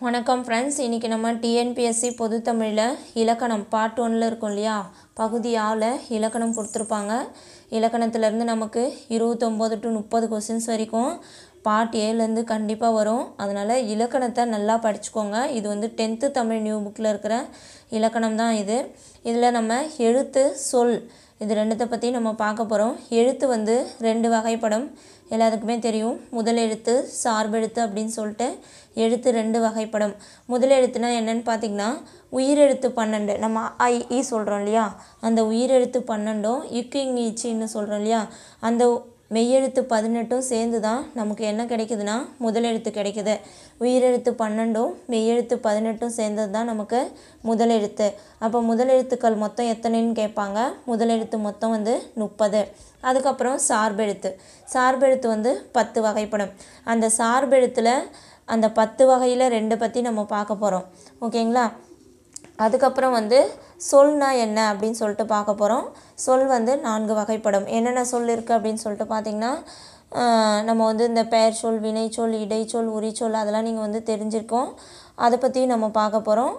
வணக்கம் ஃப்ரெண்ட்ஸ் இன்றைக்கி நம்ம டிஎன்பிஎஸ்சி பொது தமிழில் இலக்கணம் பார்ட் ஒன்னில் இருக்கும் இல்லையா பகுதி ஆல இலக்கணம் கொடுத்துருப்பாங்க இலக்கணத்துலேருந்து நமக்கு இருபத்தொம்போது டு முப்பது கொஸ்டின்ஸ் வரைக்கும் பார்ட் ஏலேருந்து கண்டிப்பாக வரும் அதனால் இலக்கணத்தை நல்லா படிச்சுக்கோங்க இது வந்து டென்த்து தமிழ் நியூ புக்கில் இருக்கிற இலக்கணம் தான் இது இதில் நம்ம எழுத்து சொல் இது ரெண்டுத்தை பற்றி நம்ம பார்க்க போகிறோம் எழுத்து வந்து ரெண்டு வகைப்படும் எல்லாத்துக்குமே தெரியும் முதல் எழுத்து சார்பெழுத்து அப்படின்னு சொல்லிட்டு எழுத்து ரெண்டு வகைப்படும் முதல் எழுத்துனா என்னன்னு பார்த்தீங்கன்னா உயிரெழுத்து பன்னெண்டு நம்ம ஐ ஈ சொல்கிறோம் இல்லையா அந்த உயிரெழுத்து பன்னெண்டும் இக்கு இங் ஈச்சின்னு சொல்கிறோம் இல்லையா அந்த மெய்யெழுத்து பதினெட்டும் சேர்ந்து தான் நமக்கு என்ன கிடைக்குதுன்னா முதல் எழுத்து கிடைக்குது உயிரெழுத்து பன்னெண்டும் மெய்யெழுத்து பதினெட்டும் சேர்ந்தது தான் நமக்கு முதல் எழுத்து அப்போ முதல் எழுத்துக்கள் மொத்தம் எத்தனைன்னு கேட்பாங்க முதல் எழுத்து மொத்தம் வந்து முப்பது அதுக்கப்புறம் சார்பெழுத்து சார்பெழுத்து வந்து பத்து வகைப்படும் அந்த சார்பெழுத்தில் அந்த பத்து வகையில் ரெண்டு பற்றி நம்ம பார்க்க போகிறோம் ஓகேங்களா அதுக்கப்புறம் வந்து சொல்னா என்ன அப்படின்னு சொல்லிட்டு பார்க்க போகிறோம் சொல் வந்து நான்கு வகைப்படும் என்னென்ன சொல் இருக்குது அப்படின்னு சொல்லிட்டு பார்த்தீங்கன்னா ஆஹ் நம்ம வந்து இந்த பெயர் சொல் வினைச்சொல் இடைச்சொல் உரிச்சொல் அதெல்லாம் நீங்கள் வந்து தெரிஞ்சிருக்கோம் அதை பற்றியும் நம்ம பார்க்க போகிறோம்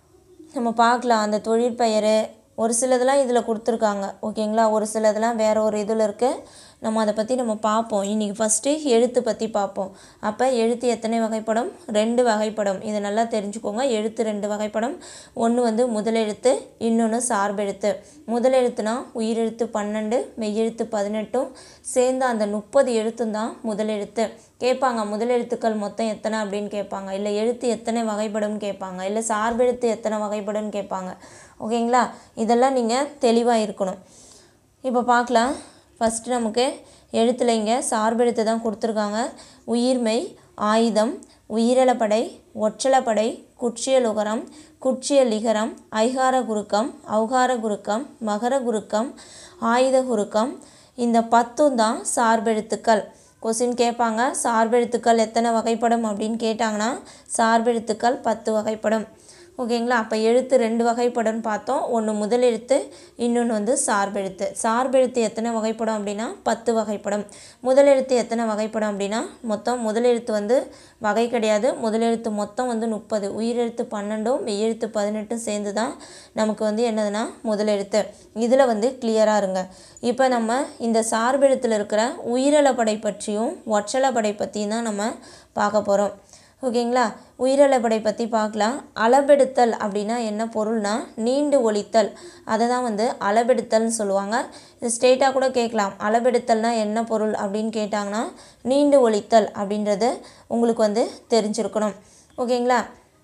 நம்ம பார்க்கலாம் அந்த தொழிற்பெயர் ஒரு சிலதெல்லாம் இதில் கொடுத்துருக்காங்க ஓகேங்களா ஒரு சிலதெல்லாம் வேறு ஒரு இதில் இருக்குது நம்ம அதை பற்றி நம்ம பார்ப்போம் இன்றைக்கி ஃபஸ்ட்டு எழுத்து பற்றி பார்ப்போம் அப்போ எழுத்து எத்தனை வகைப்படும் ரெண்டு வகைப்படும் இதை நல்லா தெரிஞ்சுக்கோங்க எழுத்து ரெண்டு வகைப்படும் ஒன்று வந்து முதலெழுத்து இன்னொன்று சார்பெழுத்து முதலெழுத்துனா உயிரெழுத்து பன்னெண்டு மெய்யெழுத்து பதினெட்டும் சேர்ந்து அந்த முப்பது எழுத்தும் தான் முதலெழுத்து கேட்பாங்க முதலெழுத்துக்கள் மொத்தம் எத்தனை அப்படின்னு கேட்பாங்க இல்லை எழுத்து எத்தனை வகைப்படும்னு கேட்பாங்க இல்லை சார்பெழுத்து எத்தனை வகைப்படும்னு கேட்பாங்க ஓகேங்களா இதெல்லாம் நீங்கள் தெளிவாக இருக்கணும் இப்போ பார்க்கலாம் ஃபஸ்ட்டு நமக்கு எழுத்துல இங்கே சார்பெழுத்து தான் கொடுத்துருக்காங்க உயிர்மெய் ஆயுதம் உயிரிழப்படை ஒற்றளப்படை குற்றியலுகரம் குற்றியலிகரம் ஐகார குறுக்கம் ஔகார குறுக்கம் மகர குறுக்கம் ஆயுத குறுக்கம் இந்த பத்தும் தான் சார்பெழுத்துக்கள் கொஸ்டின் கேட்பாங்க சார்பெழுத்துக்கள் எத்தனை வகைப்படும் அப்படின்னு கேட்டாங்கன்னா சார்பெழுத்துக்கள் பத்து வகைப்படும் ஓகேங்களா அப்போ எழுத்து ரெண்டு வகைப்படும்னு பார்த்தோம் ஒன்று முதல் எழுத்து இன்னொன்று வந்து சார்பெழுத்து சார்பெழுத்து எத்தனை வகைப்படும் அப்படின்னா பத்து வகைப்படும் முதல் எழுத்து எத்தனை வகைப்படும் அப்படின்னா மொத்தம் முதல் எழுத்து வந்து வகை கிடையாது முதல் எழுத்து மொத்தம் வந்து முப்பது உயிரெழுத்து பன்னெண்டும் மெய்யெழுத்து பதினெட்டும் சேர்ந்து தான் நமக்கு வந்து என்னதுன்னா முதல் எழுத்து இதில் வந்து கிளியராக இருங்க இப்போ நம்ம இந்த சார்பெழுத்தில் இருக்கிற உயிரலப்படை பற்றியும் ஒற்றலப்படை பற்றியும் தான் நம்ம பார்க்க போகிறோம் ஓகேங்களா உயிரளபடை பற்றி பார்க்கலாம் அளபெடுத்தல் அப்படின்னா என்ன பொருள்னா நீண்டு ஒழித்தல் அதை தான் வந்து அளபெடுத்தல்னு சொல்லுவாங்க இது ஸ்ட்ரெயிட்டாக கூட கேட்கலாம் அளபெடுத்தல்னா என்ன பொருள் அப்படின்னு கேட்டாங்கன்னா நீண்டு ஒழித்தல் அப்படின்றது உங்களுக்கு வந்து தெரிஞ்சிருக்கணும் ஓகேங்களா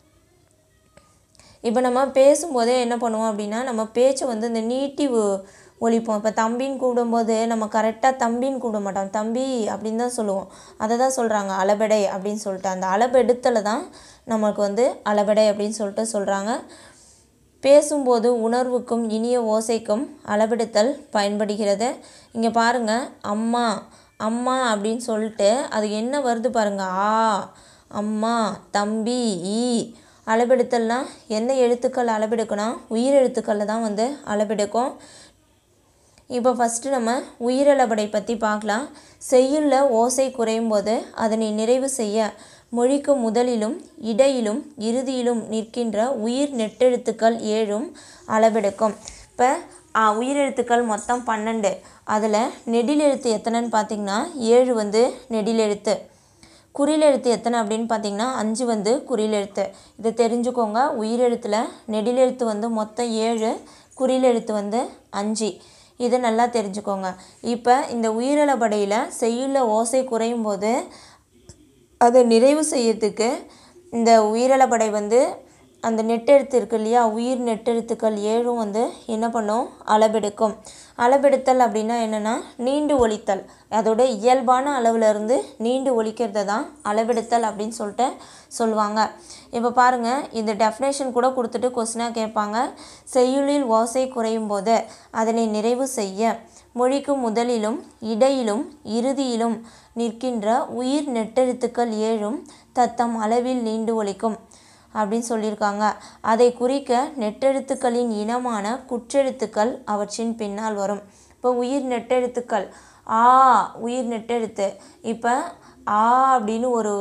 இப்போ நம்ம பேசும்போதே என்ன பண்ணுவோம் அப்படின்னா நம்ம பேச்சை வந்து இந்த நீட்டி ஒ- ஒலிப்போம் இப்போ தம்பின்னு கூப்பிடும்போது நம்ம கரெக்டாக தம்பின்னு கூப்பிட மாட்டோம் தம்பி அப்படின்னு தான் சொல்லுவோம் அதை தான் சொல்கிறாங்க அளபெடை அப்படின்னு சொல்லிட்டு அந்த அளபெடுத்தலை தான் நமக்கு வந்து அளபெடை அப்படின்னு சொல்லிட்டு சொல்கிறாங்க பேசும்போது உணர்வுக்கும் இனிய ஓசைக்கும் அளபெடுத்தல் பயன்படுகிறது இங்கே பாருங்கள் அம்மா அம்மா அப்படின்னு சொல்லிட்டு அது என்ன வருது பாருங்க ஆ அம்மா தம்பி ஈ அளபெடுத்தல்னா எந்த எழுத்துக்கள் அளபெடுக்கணும் உயிரெழுத்துக்களில் தான் வந்து அளபெடுக்கும் இப்போ ஃபஸ்ட்டு நம்ம உயிரளபடை பற்றி பார்க்கலாம் செய்யுள்ள ஓசை குறையும் போது அதனை நிறைவு செய்ய மொழிக்கு முதலிலும் இடையிலும் இறுதியிலும் நிற்கின்ற உயிர் நெட்டெழுத்துக்கள் ஏழும் அளவெடுக்கும் இப்போ உயிரெழுத்துக்கள் மொத்தம் பன்னெண்டு அதில் நெடிலெழுத்து எத்தனைன்னு பார்த்தீங்கன்னா ஏழு வந்து நெடிலெழுத்து குறிலெழுத்து எத்தனை அப்படின்னு பார்த்தீங்கன்னா அஞ்சு வந்து குறிலெழுத்து இதை தெரிஞ்சுக்கோங்க உயிரெழுத்தில் நெடிலெழுத்து வந்து மொத்தம் ஏழு குறிலெழுத்து வந்து அஞ்சு இதை நல்லா தெரிஞ்சுக்கோங்க இப்போ இந்த உயிரிழப்படையில் செய்யுள்ள ஓசை குறையும் போது அதை நிறைவு செய்யறதுக்கு இந்த உயிரிழப்படை வந்து அந்த நெட்டெழுத்து இருக்கு இல்லையா உயிர் நெட்டெழுத்துக்கள் ஏழும் வந்து என்ன பண்ணும் அளபெடுக்கும் அளபெடுத்தல் அப்படின்னா என்னென்னா நீண்டு ஒலித்தல் அதோட இயல்பான அளவுல இருந்து நீண்டு ஒலிக்கிறது தான் அளபெடுத்தல் அப்படின்னு சொல்லிட்டு சொல்லுவாங்க இப்போ பாருங்கள் இந்த டெஃபினேஷன் கூட கொடுத்துட்டு கொஸ்டினாக கேட்பாங்க செய்யுளில் ஓசை குறையும் போது அதனை நிறைவு செய்ய மொழிக்கு முதலிலும் இடையிலும் இறுதியிலும் நிற்கின்ற உயிர் நெட்டெழுத்துக்கள் ஏழும் தத்தம் அளவில் நீண்டு ஒலிக்கும் அப்படின்னு சொல்லியிருக்காங்க அதை குறிக்க நெட்டெழுத்துக்களின் இனமான குற்றெழுத்துக்கள் அவற்றின் பின்னால் வரும் இப்போ உயிர் நெட்டெழுத்துக்கள் ஆ உயிர் நெட்டெழுத்து இப்போ ஆ அப்படின்னு ஒரு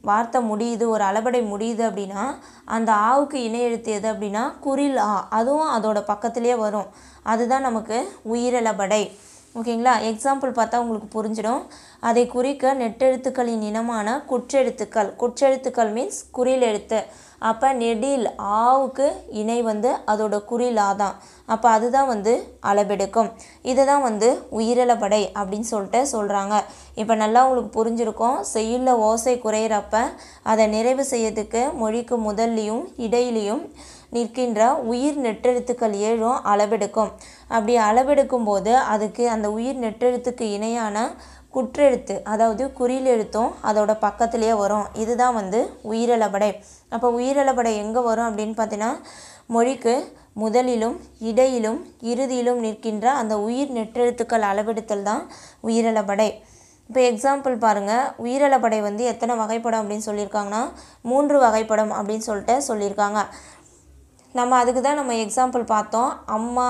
வார்த்தை முடியுது ஒரு அளபடை முடியுது அப்படின்னா அந்த ஆவுக்கு இணை எழுத்து எது அப்படின்னா குரில் ஆ அதுவும் அதோட பக்கத்துலேயே வரும் அதுதான் நமக்கு உயிரளபடை ஓகேங்களா எக்ஸாம்பிள் பார்த்தா உங்களுக்கு புரிஞ்சிடும் அதை குறிக்க நெட்டெழுத்துக்களின் இனமான குற்றெழுத்துக்கள் குற்றெழுத்துக்கள் மீன்ஸ் குறில் எழுத்து அப்போ நெடில் ஆவுக்கு இணை வந்து அதோட குறில் ஆ தான் அப்போ அதுதான் வந்து அளபெடுக்கும் இதுதான் வந்து உயிரிழப்படை அப்படின்னு சொல்லிட்டு சொல்கிறாங்க இப்போ நல்லா உங்களுக்கு புரிஞ்சிருக்கும் செய்யுள்ள ஓசை குறையிறப்ப அதை நிறைவு செய்யறதுக்கு மொழிக்கு முதல்லையும் இடையிலையும் நிற்கின்ற உயிர் நெட்டெழுத்துக்கள் ஏழும் அளவெடுக்கும் அப்படி அளவெடுக்கும் போது அதுக்கு அந்த உயிர் நெட்டெழுத்துக்கு இணையான குற்றெழுத்து அதாவது குறில் எழுத்தும் அதோட பக்கத்துலேயே வரும் இதுதான் வந்து உயிரிழபடை அப்போ உயிரிழபடை எங்கே வரும் அப்படின்னு பார்த்தீங்கன்னா மொழிக்கு முதலிலும் இடையிலும் இறுதியிலும் நிற்கின்ற அந்த உயிர் நெட்டெழுத்துக்கள் அளவெடுத்தல் தான் உயிரிழபடை இப்போ எக்ஸாம்பிள் பாருங்கள் உயிரிழப்படை வந்து எத்தனை வகைப்படம் அப்படின்னு சொல்லியிருக்காங்கன்னா மூன்று வகைப்படம் அப்படின்னு சொல்லிட்டு சொல்லியிருக்காங்க நம்ம அதுக்கு தான் நம்ம எக்ஸாம்பிள் பார்த்தோம் அம்மா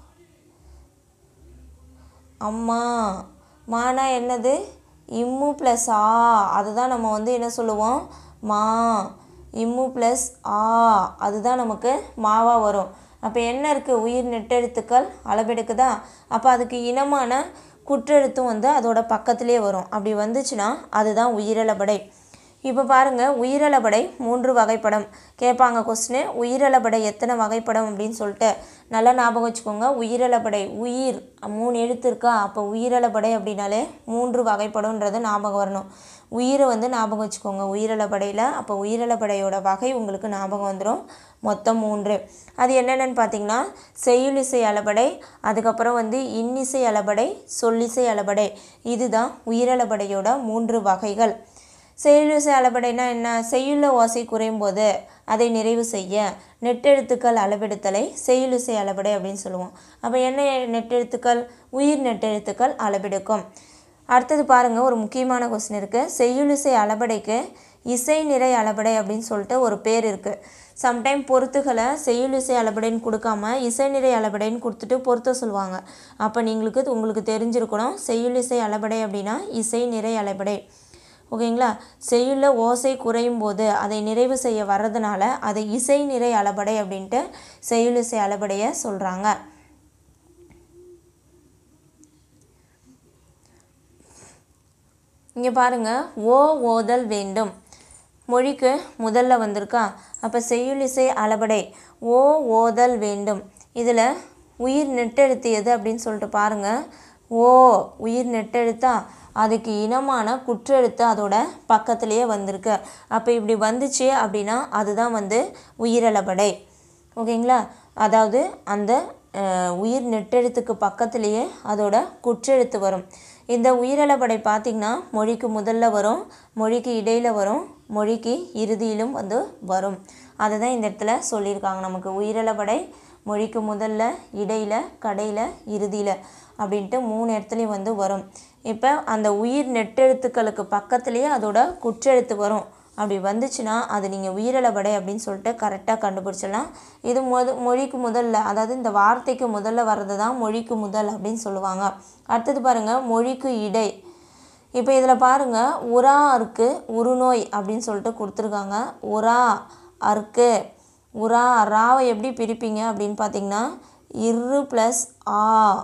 அம்மா மானா என்னது இம்மு ப்ளஸ் ஆ அதுதான் நம்ம வந்து என்ன சொல்லுவோம் மா இம்மு ப்ளஸ் ஆ அதுதான் நமக்கு மாவாக வரும் அப்போ என்ன இருக்குது உயிர் நெட்டெழுத்துக்கள் அளவெடுக்குதா அப்போ அதுக்கு இனமான குற்றெழுத்தும் வந்து அதோட பக்கத்துலேயே வரும் அப்படி வந்துச்சுன்னா அதுதான் உயிரிழபடை இப்போ பாருங்கள் உயிரிழபடை மூன்று வகைப்படம் கேட்பாங்க கொஸ்டின் உயிரிழபடை எத்தனை வகைப்படம் அப்படின்னு சொல்லிட்டு நல்லா ஞாபகம் வச்சுக்கோங்க உயிரிழபடை உயிர் மூணு எழுத்து இருக்கா அப்போ உயிரிழபடை அப்படின்னாலே மூன்று வகைப்படும்ன்றது ஞாபகம் வரணும் உயிரை வந்து ஞாபகம் வச்சுக்கோங்க உயிரிழபடையில் அப்போ உயிரிழபடையோட வகை உங்களுக்கு ஞாபகம் வந்துடும் மொத்தம் மூன்று அது என்னென்னு பார்த்தீங்கன்னா செய்யுளிசை அளபடை அதுக்கப்புறம் வந்து இன்னிசை அளபடை சொல்லிசை அளபடை இதுதான் உயிரிழபடையோட மூன்று வகைகள் செய்யுளிசை அளபடைனா என்ன செய்யுள்ள ஓசை குறையும் போது அதை நிறைவு செய்ய நெட்டெழுத்துக்கள் அளவெடுத்தலை செய்யுளிசை அளபடை அப்படின்னு சொல்லுவோம் அப்போ என்ன நெட்டெழுத்துக்கள் உயிர் நெட்டெழுத்துக்கள் அளவெடுக்கும் அடுத்தது பாருங்கள் ஒரு முக்கியமான கொஸ்டின் இருக்குது செய்யுளிசை அளபடைக்கு இசை நிறை அளபடை அப்படின்னு சொல்லிட்டு ஒரு பேர் இருக்குது சம்டைம் பொருத்துகளை செய்யுளிசை அளபடைன்னு கொடுக்காம இசை நிறை அளபடைன்னு கொடுத்துட்டு பொருத்த சொல்லுவாங்க அப்போ நீங்களுக்கு உங்களுக்கு தெரிஞ்சிருக்கணும் செய்யுளிசை அளபடை அப்படின்னா இசை நிறை அளபடை ஓகேங்களா செய்யுள்ள ஓசை குறையும் போது அதை நிறைவு செய்ய வர்றதுனால அதை இசை நிறை அளபடை அப்படின்ட்டு செய்யுளிசை அளபடையை சொல்கிறாங்க இங்கே பாருங்கள் ஓ ஓதல் வேண்டும் மொழிக்கு முதல்ல வந்திருக்கா அப்போ செய்யுளிசை அளபடை ஓ ஓதல் வேண்டும் இதில் உயிர் நெட்டெழுத்து எது அப்படின்னு சொல்லிட்டு பாருங்கள் ஓ உயிர் நெட்டெழுத்தா அதுக்கு இனமான குற்றெழுத்து அதோட பக்கத்துலேயே வந்திருக்கு அப்போ இப்படி வந்துச்சு அப்படின்னா அதுதான் வந்து உயிரளபடை ஓகேங்களா அதாவது அந்த அஹ், உயிர் நெட்டெழுத்துக்கு பக்கத்துலேயே அதோட குற்றெழுத்து வரும் இந்த உயிரளபடை பார்த்திங்கன்னா மொழிக்கு முதல்ல வரும் மொழிக்கு இடையில் வரும் மொழிக்கு இறுதியிலும் வந்து வரும் அதை தான் இந்த இடத்துல சொல்லியிருக்காங்க நமக்கு உயிரளபடை மொழிக்கு முதல்ல இடையில் கடையில் இறுதியில் அப்படின்ட்டு மூணு இடத்துலையும் வந்து வரும் இப்போ அந்த உயிர் நெட்டெழுத்துக்களுக்கு பக்கத்துலேயே அதோட குற்றெழுத்து வரும் அப்படி வந்துச்சுன்னா அது நீங்கள் உயிரிழபடை அப்படின்னு சொல்லிட்டு கரெக்டாக கண்டுபிடிச்சிடலாம் இது மொத மொழிக்கு முதல்ல அதாவது இந்த வார்த்தைக்கு முதல்ல வர்றது தான் மொழிக்கு முதல் அப்படின்னு சொல்லுவாங்க அடுத்தது பாருங்கள் மொழிக்கு இடை இப்போ இதில் பாருங்கள் உரா அருக்கு உருநோய் அப்படின்னு சொல்லிட்டு கொடுத்துருக்காங்க உரா அருக்கு உரா ராவை எப்படி பிரிப்பீங்க அப்படின்னு பார்த்தீங்கன்னா இரு ப்ளஸ் ஆ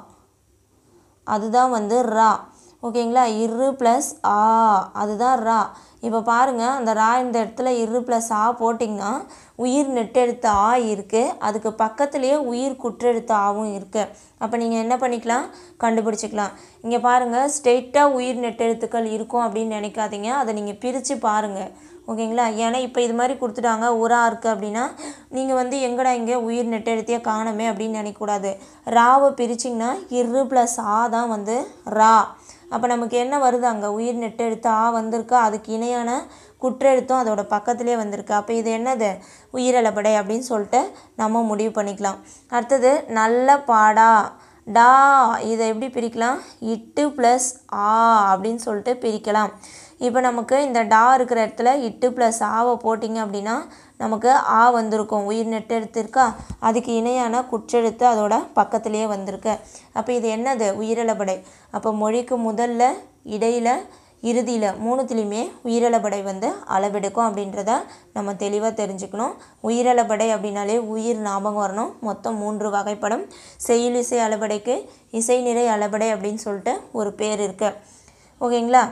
அதுதான் வந்து ரா ஓகேங்களா இரு ப்ளஸ் ஆ அதுதான் ரா இப்போ பாருங்கள் அந்த ரா இந்த இடத்துல இரு ப்ளஸ் ஆ போட்டிங்கன்னா உயிர் நெட்டெழுத்து ஆ இருக்குது அதுக்கு பக்கத்துலேயே உயிர் குற்றெழுத்து ஆவும் இருக்குது அப்போ நீங்கள் என்ன பண்ணிக்கலாம் கண்டுபிடிச்சிக்கலாம் இங்கே பாருங்கள் ஸ்ட்ரெயிட்டாக உயிர் நெட்டெழுத்துக்கள் இருக்கும் அப்படின்னு நினைக்காதீங்க அதை நீங்கள் பிரித்து பாருங்கள் ஓகேங்களா ஏன்னா இப்போ இது மாதிரி கொடுத்துட்டாங்க உரா இருக்குது அப்படின்னா நீங்கள் வந்து எங்கடா இங்கே உயிர் நெட்டெழுத்தையே காணமே அப்படின்னு நினைக்கக்கூடாது ராவை பிரிச்சிங்கன்னா இரு ப்ளஸ் ஆ தான் வந்து ரா அப்போ நமக்கு என்ன வருது அங்கே உயிர் நெட்டெழுத்து ஆ வந்திருக்கு அதுக்கு இணையான குற்றெழுத்தும் அதோட பக்கத்துலேயே வந்திருக்கு அப்போ இது என்னது உயிரிழப்படை அப்படின்னு சொல்லிட்டு நம்ம முடிவு பண்ணிக்கலாம் அடுத்தது நல்ல பாடா டா இதை எப்படி பிரிக்கலாம் இட்டு ப்ளஸ் ஆ அப்படின்னு சொல்லிட்டு பிரிக்கலாம் இப்போ நமக்கு இந்த டா இருக்கிற இடத்துல இட்டு ப்ளஸ் ஆவை போட்டிங்க அப்படின்னா நமக்கு ஆ வந்திருக்கும் உயிர் நெட்டெழுத்து இருக்கா அதுக்கு இணையான குற்றெழுத்து அதோட பக்கத்துலேயே வந்திருக்கு அப்போ இது என்னது உயிரிழபடை அப்போ மொழிக்கு முதல்ல இடையில் இறுதியில் மூணுத்துலேயுமே உயிரளபடை வந்து அளவெடுக்கும் அப்படின்றத நம்ம தெளிவாக தெரிஞ்சுக்கணும் உயிரளபடை அப்படின்னாலே உயிர் ஞாபகம் வரணும் மொத்தம் மூன்று வகைப்படும் செய்யுள் இசை அளபடைக்கு இசை நிறை அளபடை அப்படின்னு சொல்லிட்டு ஒரு பேர் இருக்குது ஓகேங்களா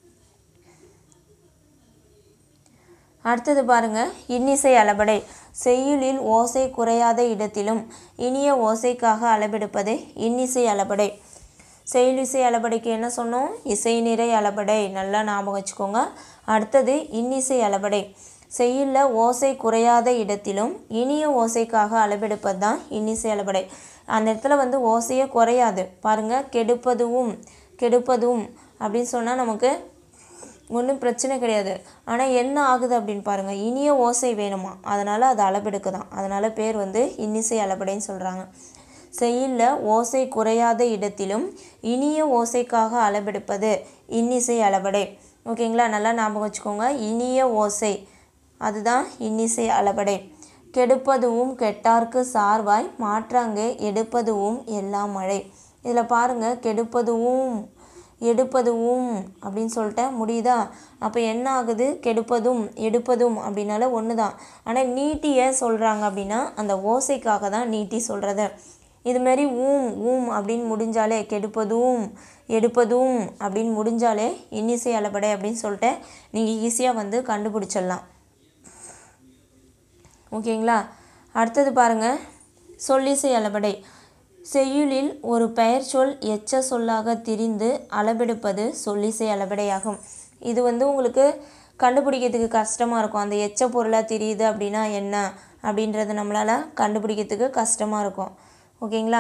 அடுத்தது பாருங்க இன்னிசை அளபடை செய்யுளில் ஓசை குறையாத இடத்திலும் இனிய ஓசைக்காக அளபெடுப்பது இன்னிசை அளபடை செயலிசை அளபடைக்கு என்ன சொன்னோம் இசை நிறை அளபடை நல்லா ஞாபகம் வச்சுக்கோங்க அடுத்தது இன்னிசை அளபடை செய்யுளில் ஓசை குறையாத இடத்திலும் இனிய ஓசைக்காக அளபெடுப்பது தான் இன்னிசை அளபடை அந்த இடத்துல வந்து ஓசையே குறையாது பாருங்கள் கெடுப்பதுவும் கெடுப்பதும் அப்படின்னு சொன்னால் நமக்கு ஒன்றும் பிரச்சனை கிடையாது ஆனால் என்ன ஆகுது அப்படின்னு பாருங்கள் இனிய ஓசை வேணுமா அதனால் அது அளபெடுக்கு தான் அதனால் பேர் வந்து இன்னிசை அளபடைன்னு சொல்கிறாங்க செய்யுளில் ஓசை குறையாத இடத்திலும் இனிய ஓசைக்காக அளபெடுப்பது இன்னிசை அளபடை ஓகேங்களா நல்லா ஞாபகம் வச்சுக்கோங்க இனிய ஓசை அதுதான் இன்னிசை அளபடை கெடுப்பதுவும் கெட்டார்க்கு சார்வாய் மாற்றாங்கே எடுப்பதுவும் எல்லாம் மழை இதில் பாருங்கள் கெடுப்பதுவும் எடுப்பதுவும் அப்படின்னு சொல்லிட்டு முடியுதா அப்போ என்ன ஆகுது கெடுப்பதும் எடுப்பதும் அப்படின்னால ஒன்று தான் ஆனால் நீட்டி ஏன் சொல்கிறாங்க அப்படின்னா அந்த ஓசைக்காக தான் நீட்டி சொல்கிறது இதுமாரி ஊம் ஊம் அப்படின்னு முடிஞ்சாலே கெடுப்பதும் எடுப்பதும் அப்படின்னு முடிஞ்சாலே இன்னிசை அளபடை அப்படின்னு சொல்லிட்டு நீங்கள் ஈஸியாக வந்து கண்டுபிடிச்சிடலாம் ஓகேங்களா அடுத்தது பாருங்கள் சொல்லிசை அளபடை செய்யுளில் ஒரு பெயர் சொல் எச்ச சொல்லாக திரிந்து அளபெடுப்பது சொல்லிசை அளபடையாகும் இது வந்து உங்களுக்கு கண்டுபிடிக்கிறதுக்கு கஷ்டமாக இருக்கும் அந்த எச்ச பொருளாக தெரியுது அப்படின்னா என்ன அப்படின்றத நம்மளால் கண்டுபிடிக்கிறதுக்கு கஷ்டமாக இருக்கும் ஓகேங்களா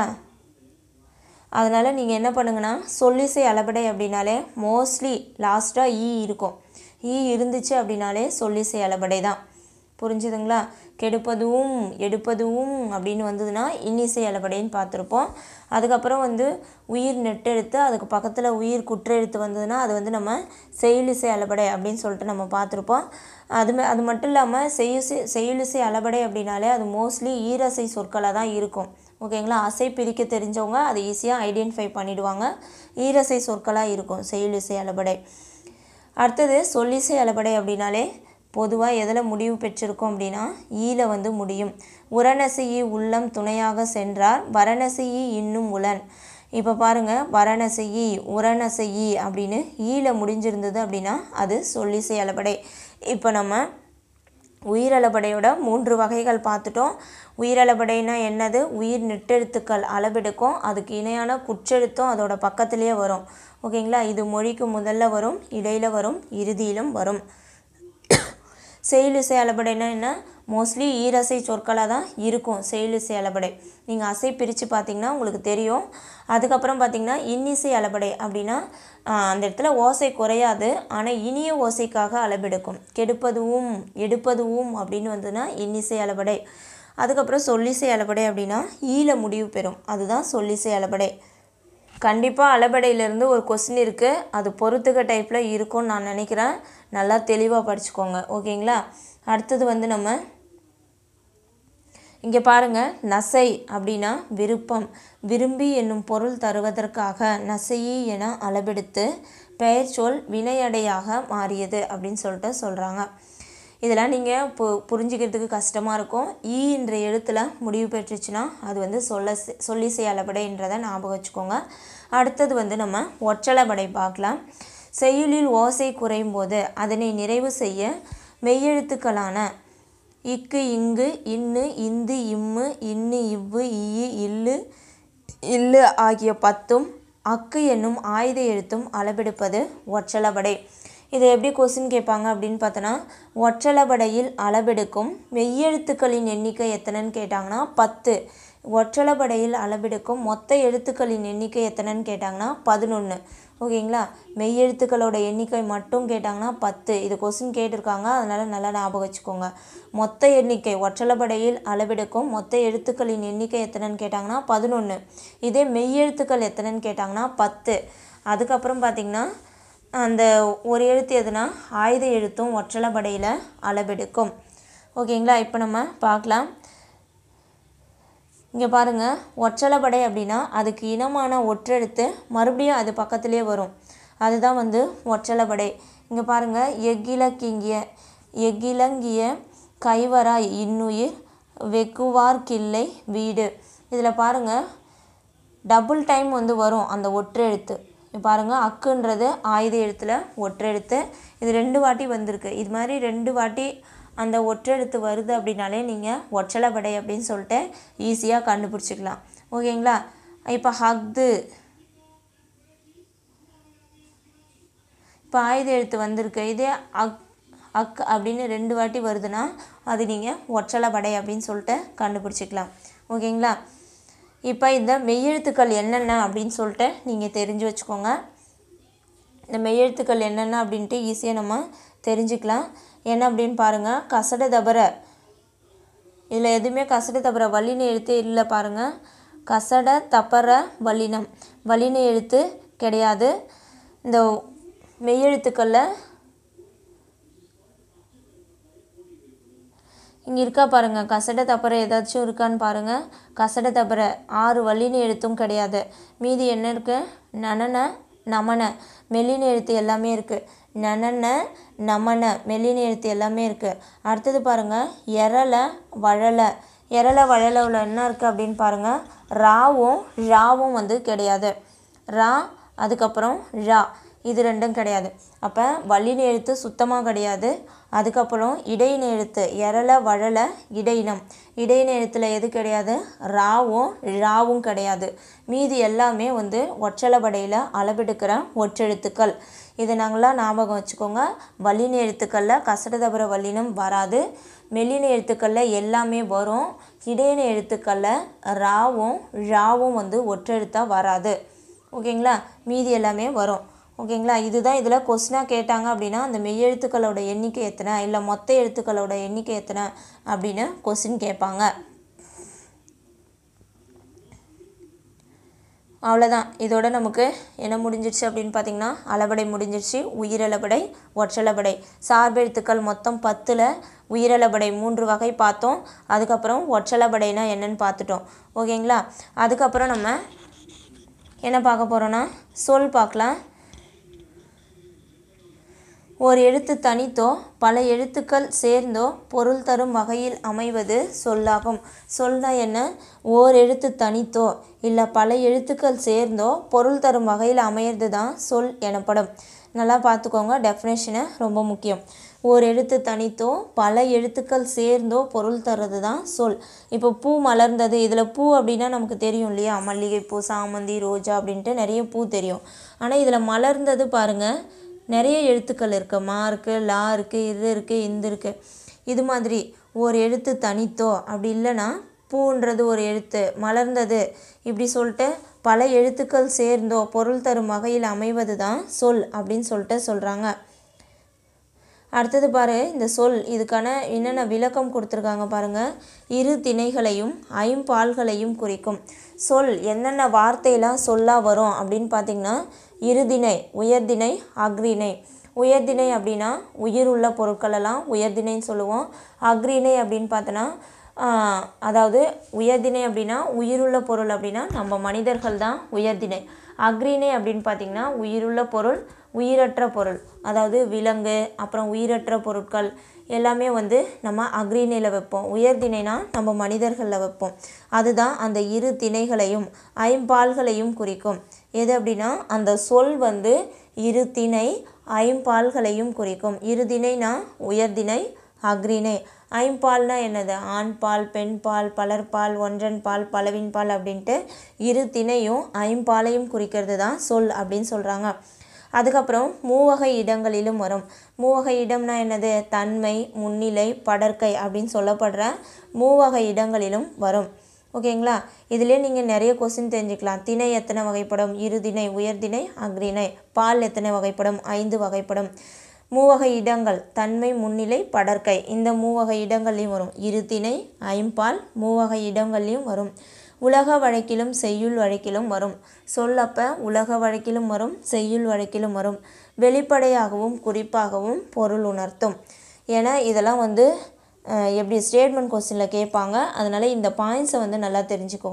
அதனால் நீங்கள் என்ன பண்ணுங்கன்னா சொல்லிசை அளபடை அப்படின்னாலே மோஸ்ட்லி லாஸ்ட்டாக ஈ இருக்கும் ஈ இருந்துச்சு அப்படின்னாலே சொல்லிசை அளபடை தான் புரிஞ்சுதுங்களா கெடுப்பதும் எடுப்பதும் அப்படின்னு வந்ததுன்னா இன்னிசை அளபடைன்னு பார்த்துருப்போம் அதுக்கப்புறம் வந்து உயிர் நெட்டெழுத்து அதுக்கு பக்கத்தில் உயிர் குற்றெழுத்து வந்ததுன்னா அது வந்து நம்ம செயலிசை அளபடை அப்படின்னு சொல்லிட்டு நம்ம பார்த்துருப்போம் அது ம- அது மட்டும் இல்லாமல் செய்யுசை செயலிசை அளபடை அப்படின்னாலே அது மோஸ்ட்லி ஈரசை சொற்களாக தான் இருக்கும் ஓகேங்களா அசை பிரிக்க தெரிஞ்சவங்க அதை ஈஸியாக ஐடென்டிஃபை பண்ணிடுவாங்க ஈரசை சொற்களாக இருக்கும் செயலிசை அளபடை அடுத்தது சொல்லிசை அளபடை அப்படின்னாலே பொதுவாக எதில் முடிவு பெற்றிருக்கோம் அப்படின்னா ஈல வந்து முடியும் உரநசையி உள்ளம் துணையாக சென்றார் வரணசையி இன்னும் உளன் இப்போ பாருங்கள் வரணசையி உரநசையி அப்படின்னு ஈல முடிஞ்சிருந்தது அப்படின்னா அது சொல்லிசை அளபடை இப்போ நம்ம உயிரளபடையோட மூன்று வகைகள் பார்த்துட்டோம் உயிரளபடைனா என்னது உயிர் நெட்டெழுத்துக்கள் அளவெடுக்கும் அதுக்கு இணையான குற்றெழுத்தும் அதோட பக்கத்துலேயே வரும் ஓகேங்களா இது மொழிக்கு முதல்ல வரும் இடையில வரும் இறுதியிலும் வரும் செயலிசை அளபடைனா என்ன மோஸ்ட்லி ஈரசை சொற்களாக தான் இருக்கும் செயலிசை அளபடை நீங்கள் அசை பிரித்து பார்த்தீங்கன்னா உங்களுக்கு தெரியும் அதுக்கப்புறம் பார்த்தீங்கன்னா இன்னிசை அளபடை அப்படின்னா ஆஹ், அந்த இடத்துல ஓசை குறையாது ஆனால் இனிய ஓசைக்காக அளபெடுக்கும் கெடுப்பதுவும் எடுப்பதுவும் அப்படின்னு வந்ததுன்னா இன்னிசை அளபடை அதுக்கப்புறம் சொல்லிசை அளபடை அப்படின்னா ஈல முடிவு பெறும் அதுதான் சொல்லிசை அளபடை கண்டிப்பாக அளபடையிலேருந்து ஒரு கொஸ்டின் இருக்குது அது பொறுத்துக்க டைப்பில் இருக்கும்னு நான் நினைக்கிறேன் நல்லா தெளிவாக படிச்சுக்கோங்க ஓகேங்களா அடுத்தது வந்து நம்ம இங்கே பாருங்கள் நசை அப்படின்னா விருப்பம் விரும்பி என்னும் பொருள் தருவதற்காக நசையி என அளபெடுத்து பெயர் சொல் வினையடையாக மாறியது அப்படின்னு சொல்லிட்டு சொல்கிறாங்க இதெல்லாம் நீங்கள் பு புரிஞ்சுக்கிறதுக்கு கஷ்டமாக இருக்கும் ஈ என்ற எழுத்தில் முடிவு பெற்றுச்சுன்னா அது வந்து சொல்ல சொல்லிசை அளபடைன்றதை ஞாபகம் வச்சுக்கோங்க அடுத்தது வந்து நம்ம ஒற்றளபடை பார்க்கலாம் செய்யுளில் ஓசை குறையும் போது அதனை நிறைவு செய்ய மெய்யெழுத்துக்களான இக்கு இங்கு இன்னு இந்து இம்மு இன்னு இவ்வு ஈயு இல்லு இல்லு ஆகிய பத்தும் அக்கு என்னும் ஆயுத எழுத்தும் அளபெடுப்பது ஒற்றளபடை இதை எப்படி கொஸ்டின் கேட்பாங்க அப்படின்னு பார்த்தோன்னா ஒற்றளபடையில் அளபெடுக்கும் மெய்யெழுத்துக்களின் எண்ணிக்கை எத்தனைன்னு கேட்டாங்கன்னா பத்து ஒற்றளபடையில் அளபெடுக்கும் மொத்த எழுத்துக்களின் எண்ணிக்கை எத்தனைன்னு கேட்டாங்கன்னா பதினொன்று ஓகேங்களா மெய்யெழுத்துக்களோட எண்ணிக்கை மட்டும் கேட்டாங்கன்னா பத்து இது கொஸ்டின் கேட்டிருக்காங்க அதனால் நல்லா ஞாபகம் வச்சுக்கோங்க மொத்த எண்ணிக்கை ஒற்றளபடையில் அளவெடுக்கும் மொத்த எழுத்துக்களின் எண்ணிக்கை எத்தனைன்னு கேட்டாங்கன்னா பதினொன்று இதே மெய்யெழுத்துக்கள் எத்தனைன்னு கேட்டாங்கன்னா பத்து அதுக்கப்புறம் பார்த்திங்கன்னா அந்த ஒரு எழுத்து எதுனா ஆயுத எழுத்தும் ஒற்றளபடையில் அளவெடுக்கும் ஓகேங்களா இப்போ நம்ம பார்க்கலாம் இங்கே பாருங்கள் ஒற்றளபடை அப்படின்னா அதுக்கு இனமான ஒற்றெழுத்து மறுபடியும் அது பக்கத்துலேயே வரும் அதுதான் வந்து ஒற்றளபடை இங்கே பாருங்கள் எக்கிலக்கிங்கிய எக்கிலங்கிய கைவராய் இன்னுயிர் வெக்குவார் கிள்ளை வீடு இதில் பாருங்கள் டபுள் டைம் வந்து வரும் அந்த ஒற்றெழுத்து பாருங்கள் அக்குன்றது ஆயுத எழுத்தில் ஒற்றெழுத்து இது ரெண்டு வாட்டி வந்திருக்கு இது மாதிரி ரெண்டு வாட்டி அந்த ஒற்றெழுத்து வருது அப்படின்னாலே நீங்கள் ஒற்றளபடை அப்படின்னு சொல்லிட்டு ஈஸியாக கண்டுபிடிச்சிக்கலாம் ஓகேங்களா இப்போ ஹக்து இப்போ ஆயுத எழுத்து வந்திருக்கு இதே அக் அக் அப்படின்னு ரெண்டு வாட்டி வருதுன்னா அது நீங்கள் ஒற்றளபடை அப்படின்னு சொல்லிட்டு கண்டுபிடிச்சிக்கலாம் ஓகேங்களா இப்போ இந்த மெய்யெழுத்துக்கள் என்னென்ன அப்படின்னு சொல்லிட்டு நீங்கள் தெரிஞ்சு வச்சுக்கோங்க இந்த மெய்யெழுத்துக்கள் என்னென்ன அப்படின்ட்டு ஈஸியாக நம்ம தெரிஞ்சுக்கலாம் என்ன அப்படின்னு பாருங்கள் கசட தபர இதில் எதுவுமே கசட தபர வல்லின எழுத்து இல்லை பாருங்கள் கசட தப்பர வல்லினம் வல்லின எழுத்து கிடையாது இந்த மெய்யெழுத்துக்களில் இங்கே இருக்கா பாருங்கள் கசட தப்பற ஏதாச்சும் இருக்கான்னு பாருங்கள் கசட தப்பற ஆறு வல்லின எழுத்தும் கிடையாது மீதி என்ன இருக்குது நனன நமன மெல்லின எழுத்து எல்லாமே இருக்குது நனன நமன மெல்லின எழுத்து எல்லாமே இருக்குது அடுத்தது பாருங்கள் எரல வழல எரல வழலவில் என்ன இருக்குது அப்படின்னு பாருங்கள் ராவும் ழாவும் வந்து கிடையாது ரா அதுக்கப்புறம் ழா இது ரெண்டும் கிடையாது அப்போ வல்லின எழுத்து சுத்தமாக கிடையாது அதுக்கப்புறம் இடையின எழுத்து எரல வழல இடையினம் இடையின எழுத்தில் எது கிடையாது ராவும் ழாவும் கிடையாது மீதி எல்லாமே வந்து ஒற்றளபடையில் அளவெடுக்கிற ஒற்றெழுத்துக்கள் இதை நாங்களாம் ஞாபகம் வச்சுக்கோங்க வல்லின எழுத்துக்களில் கசடதபர வல்லினம் வராது மெல்லின எழுத்துக்களில் எல்லாமே வரும் இடையின எழுத்துக்களில் ராவும் ழாவும் வந்து ஒற்றெழுத்தாக வராது ஓகேங்களா மீதி எல்லாமே வரும் ஓகேங்களா இதுதான் இதில் கொஸ்டினாக கேட்டாங்க அப்படின்னா அந்த மெய்யெழுத்துக்களோட எண்ணிக்கை எத்தனை இல்லை மொத்த எழுத்துக்களோட எண்ணிக்கை எத்தனை அப்படின்னு கொஸ்டின் கேட்பாங்க அவ்வளோதான் இதோட நமக்கு என்ன முடிஞ்சிடுச்சு அப்படின்னு பார்த்தீங்கன்னா அளபடை முடிஞ்சிடுச்சு உயிரளபடை ஒற்றளபடை சார்பெழுத்துக்கள் மொத்தம் பத்தில் உயிரளபடை மூன்று வகை பார்த்தோம் அதுக்கப்புறம் ஒற்றளபடைனா என்னன்னு பார்த்துட்டோம் ஓகேங்களா அதுக்கப்புறம் நம்ம என்ன பார்க்க போகிறோன்னா சொல் பார்க்கலாம் ஒரு எழுத்து தனித்தோ பல எழுத்துக்கள் சேர்ந்தோ பொருள் தரும் வகையில் அமைவது சொல்லாகும் சொல்னா என்ன ஓர் எழுத்து தனித்தோ இல்லை பல எழுத்துக்கள் சேர்ந்தோ பொருள் தரும் வகையில் அமையிறது தான் சொல் எனப்படும் நல்லா பார்த்துக்கோங்க டெஃபினேஷனை ரொம்ப முக்கியம் ஒரு எழுத்து தனித்தோ பல எழுத்துக்கள் சேர்ந்தோ பொருள் தர்றது தான் சொல் இப்போ பூ மலர்ந்தது இதில் பூ அப்படின்னா நமக்கு தெரியும் இல்லையா மல்லிகைப்பூ சாமந்தி ரோஜா அப்படின்ட்டு நிறைய பூ தெரியும் ஆனால் இதில் மலர்ந்தது பாருங்கள் நிறைய எழுத்துக்கள் இருக்குது மா இருக்குது லா இருக்குது இது இருக்குது இந்த இருக்குது இது மாதிரி ஒரு எழுத்து தனித்தோ அப்படி இல்லைன்னா பூன்றது ஒரு எழுத்து மலர்ந்தது இப்படி சொல்லிட்டு பல எழுத்துக்கள் சேர்ந்தோ பொருள் தரும் வகையில் அமைவது தான் சொல் அப்படின்னு சொல்லிட்டு சொல்கிறாங்க அடுத்தது பாரு இந்த சொல் இதுக்கான என்னென்ன விளக்கம் கொடுத்துருக்காங்க பாருங்கள் இரு திணைகளையும் ஐம்பால்களையும் குறிக்கும் சொல் என்னென்ன வார்த்தையெல்லாம் சொல்லாக வரும் அப்படின்னு பார்த்தீங்கன்னா இருதிணை உயர்திணை அக்ரிணை உயர்திணை அப்படின்னா உயிர் உள்ள பொருட்களெல்லாம் உயர்திணைன்னு சொல்லுவோம் அக்ரிணை அப்படின்னு பார்த்தோன்னா ஆஹ், அதாவது உயர்திணை அப்படின்னா உயிருள்ள பொருள் அப்படின்னா நம்ம மனிதர்கள் தான் உயர்திணை அக்ரிணை அப்படின்னு பார்த்தீங்கன்னா உயிருள்ள பொருள் உயிரற்ற பொருள் அதாவது விலங்கு அப்புறம் உயிரற்ற பொருட்கள் எல்லாமே வந்து நம்ம அக்ரிணையில் வைப்போம் உயர்திணைனா நம்ம மனிதர்களில் வைப்போம் அதுதான் அந்த இரு திணைகளையும் ஐம்பால்களையும் குறிக்கும் எது அப்படின்னா அந்த சொல் வந்து இரு திணை ஐம்பால்களையும் குறிக்கும் இரு திணைனா உயர்திணை அக்ரிணை ஐம்பால்னா என்னது ஆண் பால் பெண் பால் பலர்பால் ஒன்றன் பால் பலவின் பால் அப்படின்ட்டு இரு திணையும் ஐம்பாலையும் குறிக்கிறது தான் சொல் அப்படின்னு சொல்கிறாங்க அதுக்கப்புறம் மூவகை இடங்களிலும் வரும் மூவகை இடம்னா என்னது தன்மை முன்னிலை படர்க்கை அப்படின்னு சொல்லப்படுற மூவகை இடங்களிலும் வரும் ஓகேங்களா இதிலே நீங்கள் நிறைய கொஸ்டின் தெரிஞ்சுக்கலாம் திணை எத்தனை வகைப்படும் இருதிணை உயர்திணை அக்ரிணை பால் எத்தனை வகைப்படும் ஐந்து வகைப்படும் மூவகை இடங்கள் தன்மை முன்னிலை படர்க்கை இந்த மூவகை இடங்கள்லையும் வரும் இருதிணை ஐம்பால் மூவகை இடங்கள்லையும் வரும் உலக வழக்கிலும் செய்யுள் வழக்கிலும் வரும் சொல்லப்ப உலக வழக்கிலும் வரும் செய்யுள் வழக்கிலும் வரும் வெளிப்படையாகவும் குறிப்பாகவும் பொருள் உணர்த்தும் ஏன்னா இதெல்லாம் வந்து அஹ், எப்படி ஸ்டேட்மெண்ட் கொஸ்டினில் கேட்பாங்க அதனால் இந்த பாயிண்ட்ஸை வந்து நல்லா தெரிஞ்சுக்கோங்க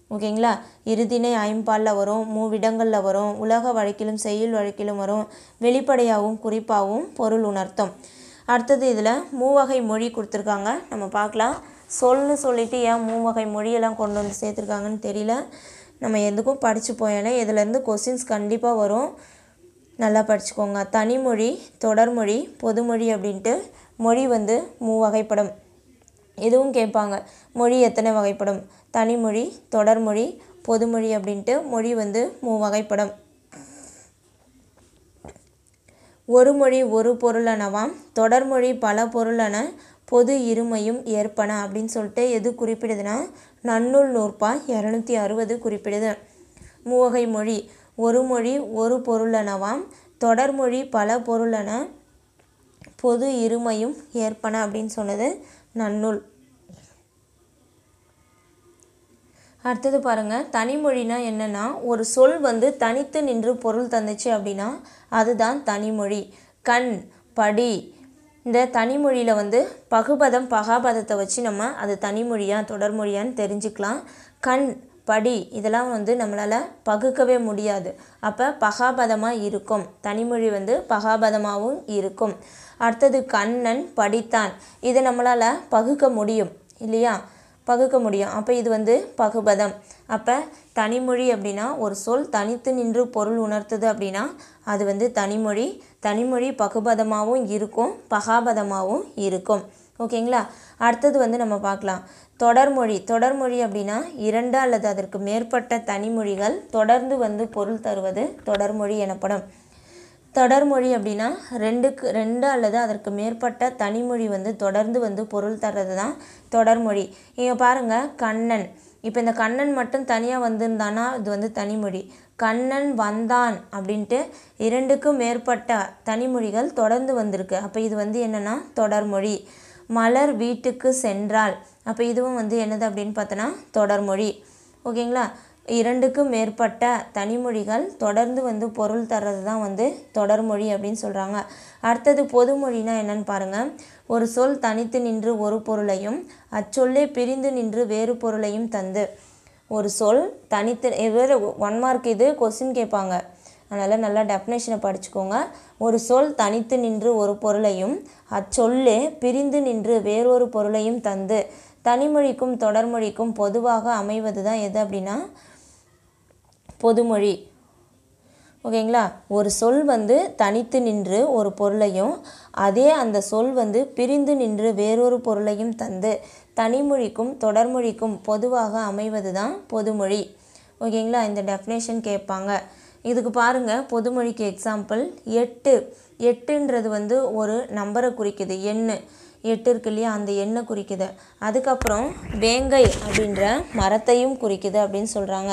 ஓகேங்களா இறுதினை ஐம்பாலில் வரும் மூவிடங்களில் வரும் உலக வழக்கிலும் செய்யுள் வழக்கிலும் வரும் வெளிப்படையாகவும் குறிப்பாகவும் பொருள் உணர்த்தும் அடுத்தது இதில் மூவகை மொழி கொடுத்துருக்காங்க நம்ம பார்க்கலாம் சொல்னு சொல்லிட்டு ஏன் மூவகை மொழியெல்லாம் கொண்டு வந்து சேர்த்துருக்காங்கன்னு தெரியல நம்ம எதுக்கும் படித்து போயாலே இதுலேருந்து கொஸ்டின்ஸ் கண்டிப்பாக வரும் நல்லா படிச்சுக்கோங்க தனிமொழி தொடர்மொழி பொதுமொழி அப்படின்ட்டு மொழி வந்து மூவகைப்படும் இதுவும் கேட்பாங்க மொழி எத்தனை வகைப்படும் தனிமொழி தொடர்மொழி பொதுமொழி அப்படின்ட்டு மொழி வந்து மூவகைப்படும் ஒரு மொழி ஒரு பொருளனவாம் தொடர்மொழி பல பொருளன பொது இருமையும் ஏற்பன அப்படின்னு சொல்லிட்டு எது குறிப்பிடுதுன்னா நன்னூல் நூற்பா இரநூத்தி அறுபது குறிப்பிடுது மூவகை மொழி ஒரு மொழி ஒரு பொருளனவாம் தொடர்மொழி பல பொருளன பொது இருமையும் ஏற்பன அப்படின்னு சொன்னது நன்னூல் அடுத்தது பாருங்கள் தனிமொழினா என்னென்னா ஒரு சொல் வந்து தனித்து நின்று பொருள் தந்துச்சு அப்படின்னா அதுதான் தனிமொழி கண் படி இந்த தனிமொழியில் வந்து பகுபதம் பகாபதத்தை வச்சு நம்ம அது தனிமொழியா தொடர்மொழியான்னு தெரிஞ்சுக்கலாம் கண் படி இதெல்லாம் வந்து நம்மளால் பகுக்கவே முடியாது அப்போ பகாபதமாக இருக்கும் தனிமொழி வந்து பகாபதமாகவும் இருக்கும் அடுத்தது கண்ணன் படித்தான் இதை நம்மளால் பகுக்க முடியும் இல்லையா பகுக்க முடியும் அப்போ இது வந்து பகுபதம் அப்போ தனிமொழி அப்படின்னா ஒரு சொல் தனித்து நின்று பொருள் உணர்த்துது அப்படின்னா அது வந்து தனிமொழி தனிமொழி பகுபதமாகவும் இருக்கும் பகாபதமாகவும் இருக்கும் ஓகேங்களா அடுத்தது வந்து நம்ம பார்க்கலாம் தொடர்மொழி தொடர்மொழி அப்படின்னா இரண்டு அல்லது அதற்கு மேற்பட்ட தனிமொழிகள் தொடர்ந்து வந்து பொருள் தருவது தொடர்மொழி எனப்படும் தொடர்மொழி அப்படின்னா ரெண்டுக்கு ரெண்டு அல்லது அதற்கு மேற்பட்ட தனிமொழி வந்து தொடர்ந்து வந்து பொருள் தர்றது தான் தொடர்மொழி இங்கே பாருங்கள் கண்ணன் இப்போ இந்த கண்ணன் மட்டும் தனியாக வந்திருந்தானா இது வந்து தனிமொழி கண்ணன் வந்தான் அப்படின்ட்டு இரண்டுக்கும் மேற்பட்ட தனிமொழிகள் தொடர்ந்து வந்திருக்கு அப்போ இது வந்து என்னென்னா தொடர்மொழி மலர் வீட்டுக்கு சென்றாள் அப்போ இதுவும் வந்து என்னது அப்படின்னு பார்த்தோன்னா தொடர்மொழி ஓகேங்களா இரண்டுக்கும் மேற்பட்ட தனிமொழிகள் தொடர்ந்து வந்து பொருள் தர்றது தான் வந்து தொடர்மொழி அப்படின்னு சொல்கிறாங்க அடுத்தது பொதுமொழினா என்னன்னு பாருங்கள் ஒரு சொல் தனித்து நின்று ஒரு பொருளையும் அச்சொல்லே பிரிந்து நின்று வேறு பொருளையும் தந்து ஒரு சொல் தனித்து வேறு ஒன் மார்க் இது கொஸ்டின் கேட்பாங்க அதனால் நல்லா டெஃபினேஷனை படிச்சுக்கோங்க ஒரு சொல் தனித்து நின்று ஒரு பொருளையும் அச்சொல்லே பிரிந்து நின்று வேறொரு பொருளையும் தந்து தனிமொழிக்கும் தொடர்மொழிக்கும் பொதுவாக அமைவது தான் எது அப்படின்னா பொதுமொழி ஓகேங்களா ஒரு சொல் வந்து தனித்து நின்று ஒரு பொருளையும் அதே அந்த சொல் வந்து பிரிந்து நின்று வேறொரு பொருளையும் தந்து தனிமொழிக்கும் தொடர்மொழிக்கும் பொதுவாக அமைவது தான் பொதுமொழி ஓகேங்களா இந்த டெஃபினேஷன் கேட்பாங்க இதுக்கு பாருங்கள் பொதுமொழிக்கு எக்ஸாம்பிள் எட்டு எட்டுன்றது வந்து ஒரு நம்பரை குறிக்குது எண்ணு எட்டு இருக்கு இல்லையா அந்த எண்ணை குறிக்குது அதுக்கப்புறம் வேங்கை அப்படின்ற மரத்தையும் குறிக்குது அப்படின்னு சொல்கிறாங்க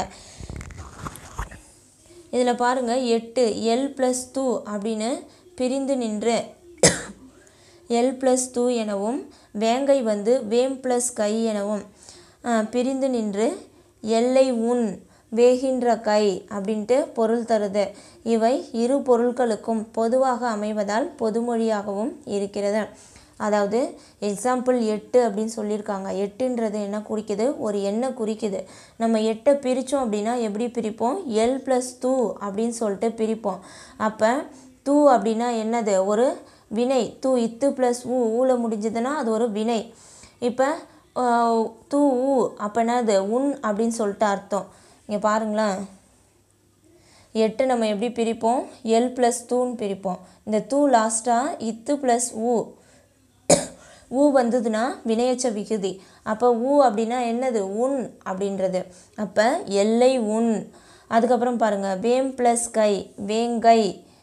இதில் பாருங்கள் எட்டு எல் ப்ளஸ் டூ அப்படின்னு பிரிந்து நின்று எல் ப்ளஸ் டூ எனவும் வேங்கை வந்து வேம் ப்ளஸ் கை எனவும் பிரிந்து நின்று எல்லை உன் வேகின்ற கை அப்படின்ட்டு பொருள் தருது இவை இரு பொருட்களுக்கும் பொதுவாக அமைவதால் பொதுமொழியாகவும் இருக்கிறது அதாவது எக்ஸாம்பிள் எட்டு அப்படின்னு சொல்லியிருக்காங்க எட்டுன்றது என்ன குறிக்குது ஒரு எண்ணை குறிக்குது நம்ம எட்டை பிரித்தோம் அப்படின்னா எப்படி பிரிப்போம் எல் ப்ளஸ் டூ அப்படின்னு சொல்லிட்டு பிரிப்போம் அப்போ டூ அப்படின்னா என்னது ஒரு வினை தூ இத்து ப்ளஸ் ஊ ஊல முடிஞ்சதுன்னா அது ஒரு வினை இப்போ தூ ஊ அப்போ என்னது உன் அப்படின்னு சொல்லிட்டு அர்த்தம் இங்கே பாருங்களேன் எட்டு நம்ம எப்படி பிரிப்போம் எல் ப்ளஸ் தூன்னு பிரிப்போம் இந்த தூ லாஸ்ட்டாக இத்து ப்ளஸ் ஊ ஊ வந்ததுன்னா வினையச்ச விகுதி அப்போ ஊ அப்படின்னா என்னது உன் அப்படின்றது அப்போ எல்லை உன் அதுக்கப்புறம் பாருங்கள் வேம் ப்ளஸ் கை வேங்கை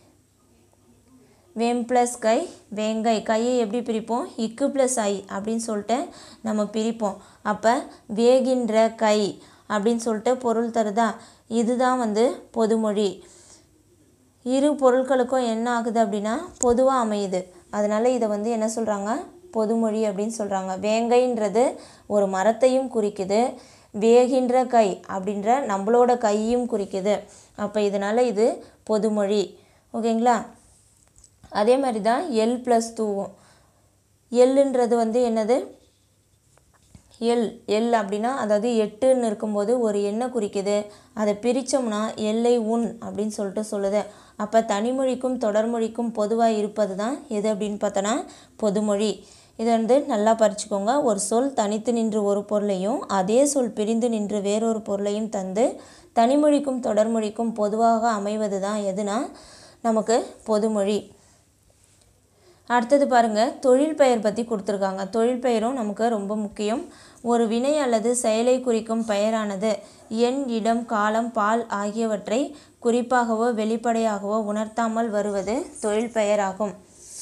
வேம் ப்ளஸ் கை வேங்கை கையை எப்படி பிரிப்போம் இக்கு ப்ளஸ் ஐ அப்படின்னு சொல்லிட்டு நம்ம பிரிப்போம் அப்போ வேகின்ற கை அப்படின்னு சொல்லிட்டு பொருள் தருதா இதுதான் வந்து பொதுமொழி இரு பொருட்களுக்கும் என்ன ஆகுது அப்படின்னா பொதுவாக அமையுது அதனால் இதை வந்து என்ன சொல்கிறாங்க பொதுமொழி அப்படின்னு சொல்கிறாங்க வேங்கைன்றது ஒரு மரத்தையும் குறிக்குது வேகின்ற கை அப்படின்ற நம்மளோட கையும் குறிக்குது அப்போ இதனால் இது பொதுமொழி ஓகேங்களா அதே மாதிரி தான் எல் ப்ளஸ் டூவும் எல்லுன்றது வந்து என்னது எல் எல் அப்படின்னா அதாவது எட்டுன்னு இருக்கும்போது ஒரு எண்ணை குறிக்குது அதை பிரித்தோம்னா எல்லை உன் அப்படின்னு சொல்லிட்டு சொல்லுது அப்போ தனிமொழிக்கும் தொடர்மொழிக்கும் பொதுவாக இருப்பது தான் எது அப்படின்னு பார்த்தோன்னா பொதுமொழி இதை வந்து நல்லா பறிச்சுக்கோங்க ஒரு சொல் தனித்து நின்று ஒரு பொருளையும் அதே சொல் பிரிந்து நின்று வேறொரு பொருளையும் தந்து தனிமொழிக்கும் தொடர்மொழிக்கும் பொதுவாக அமைவது தான் எதுனா நமக்கு பொதுமொழி அடுத்தது பாருங்கள் தொழில் பெயர் பற்றி கொடுத்துருக்காங்க தொழில் பெயரும் நமக்கு ரொம்ப முக்கியம் ஒரு வினை அல்லது செயலை குறிக்கும் பெயரானது எண் இடம் காலம் பால் ஆகியவற்றை குறிப்பாகவோ வெளிப்படையாகவோ உணர்த்தாமல் வருவது தொழில் பெயராகும்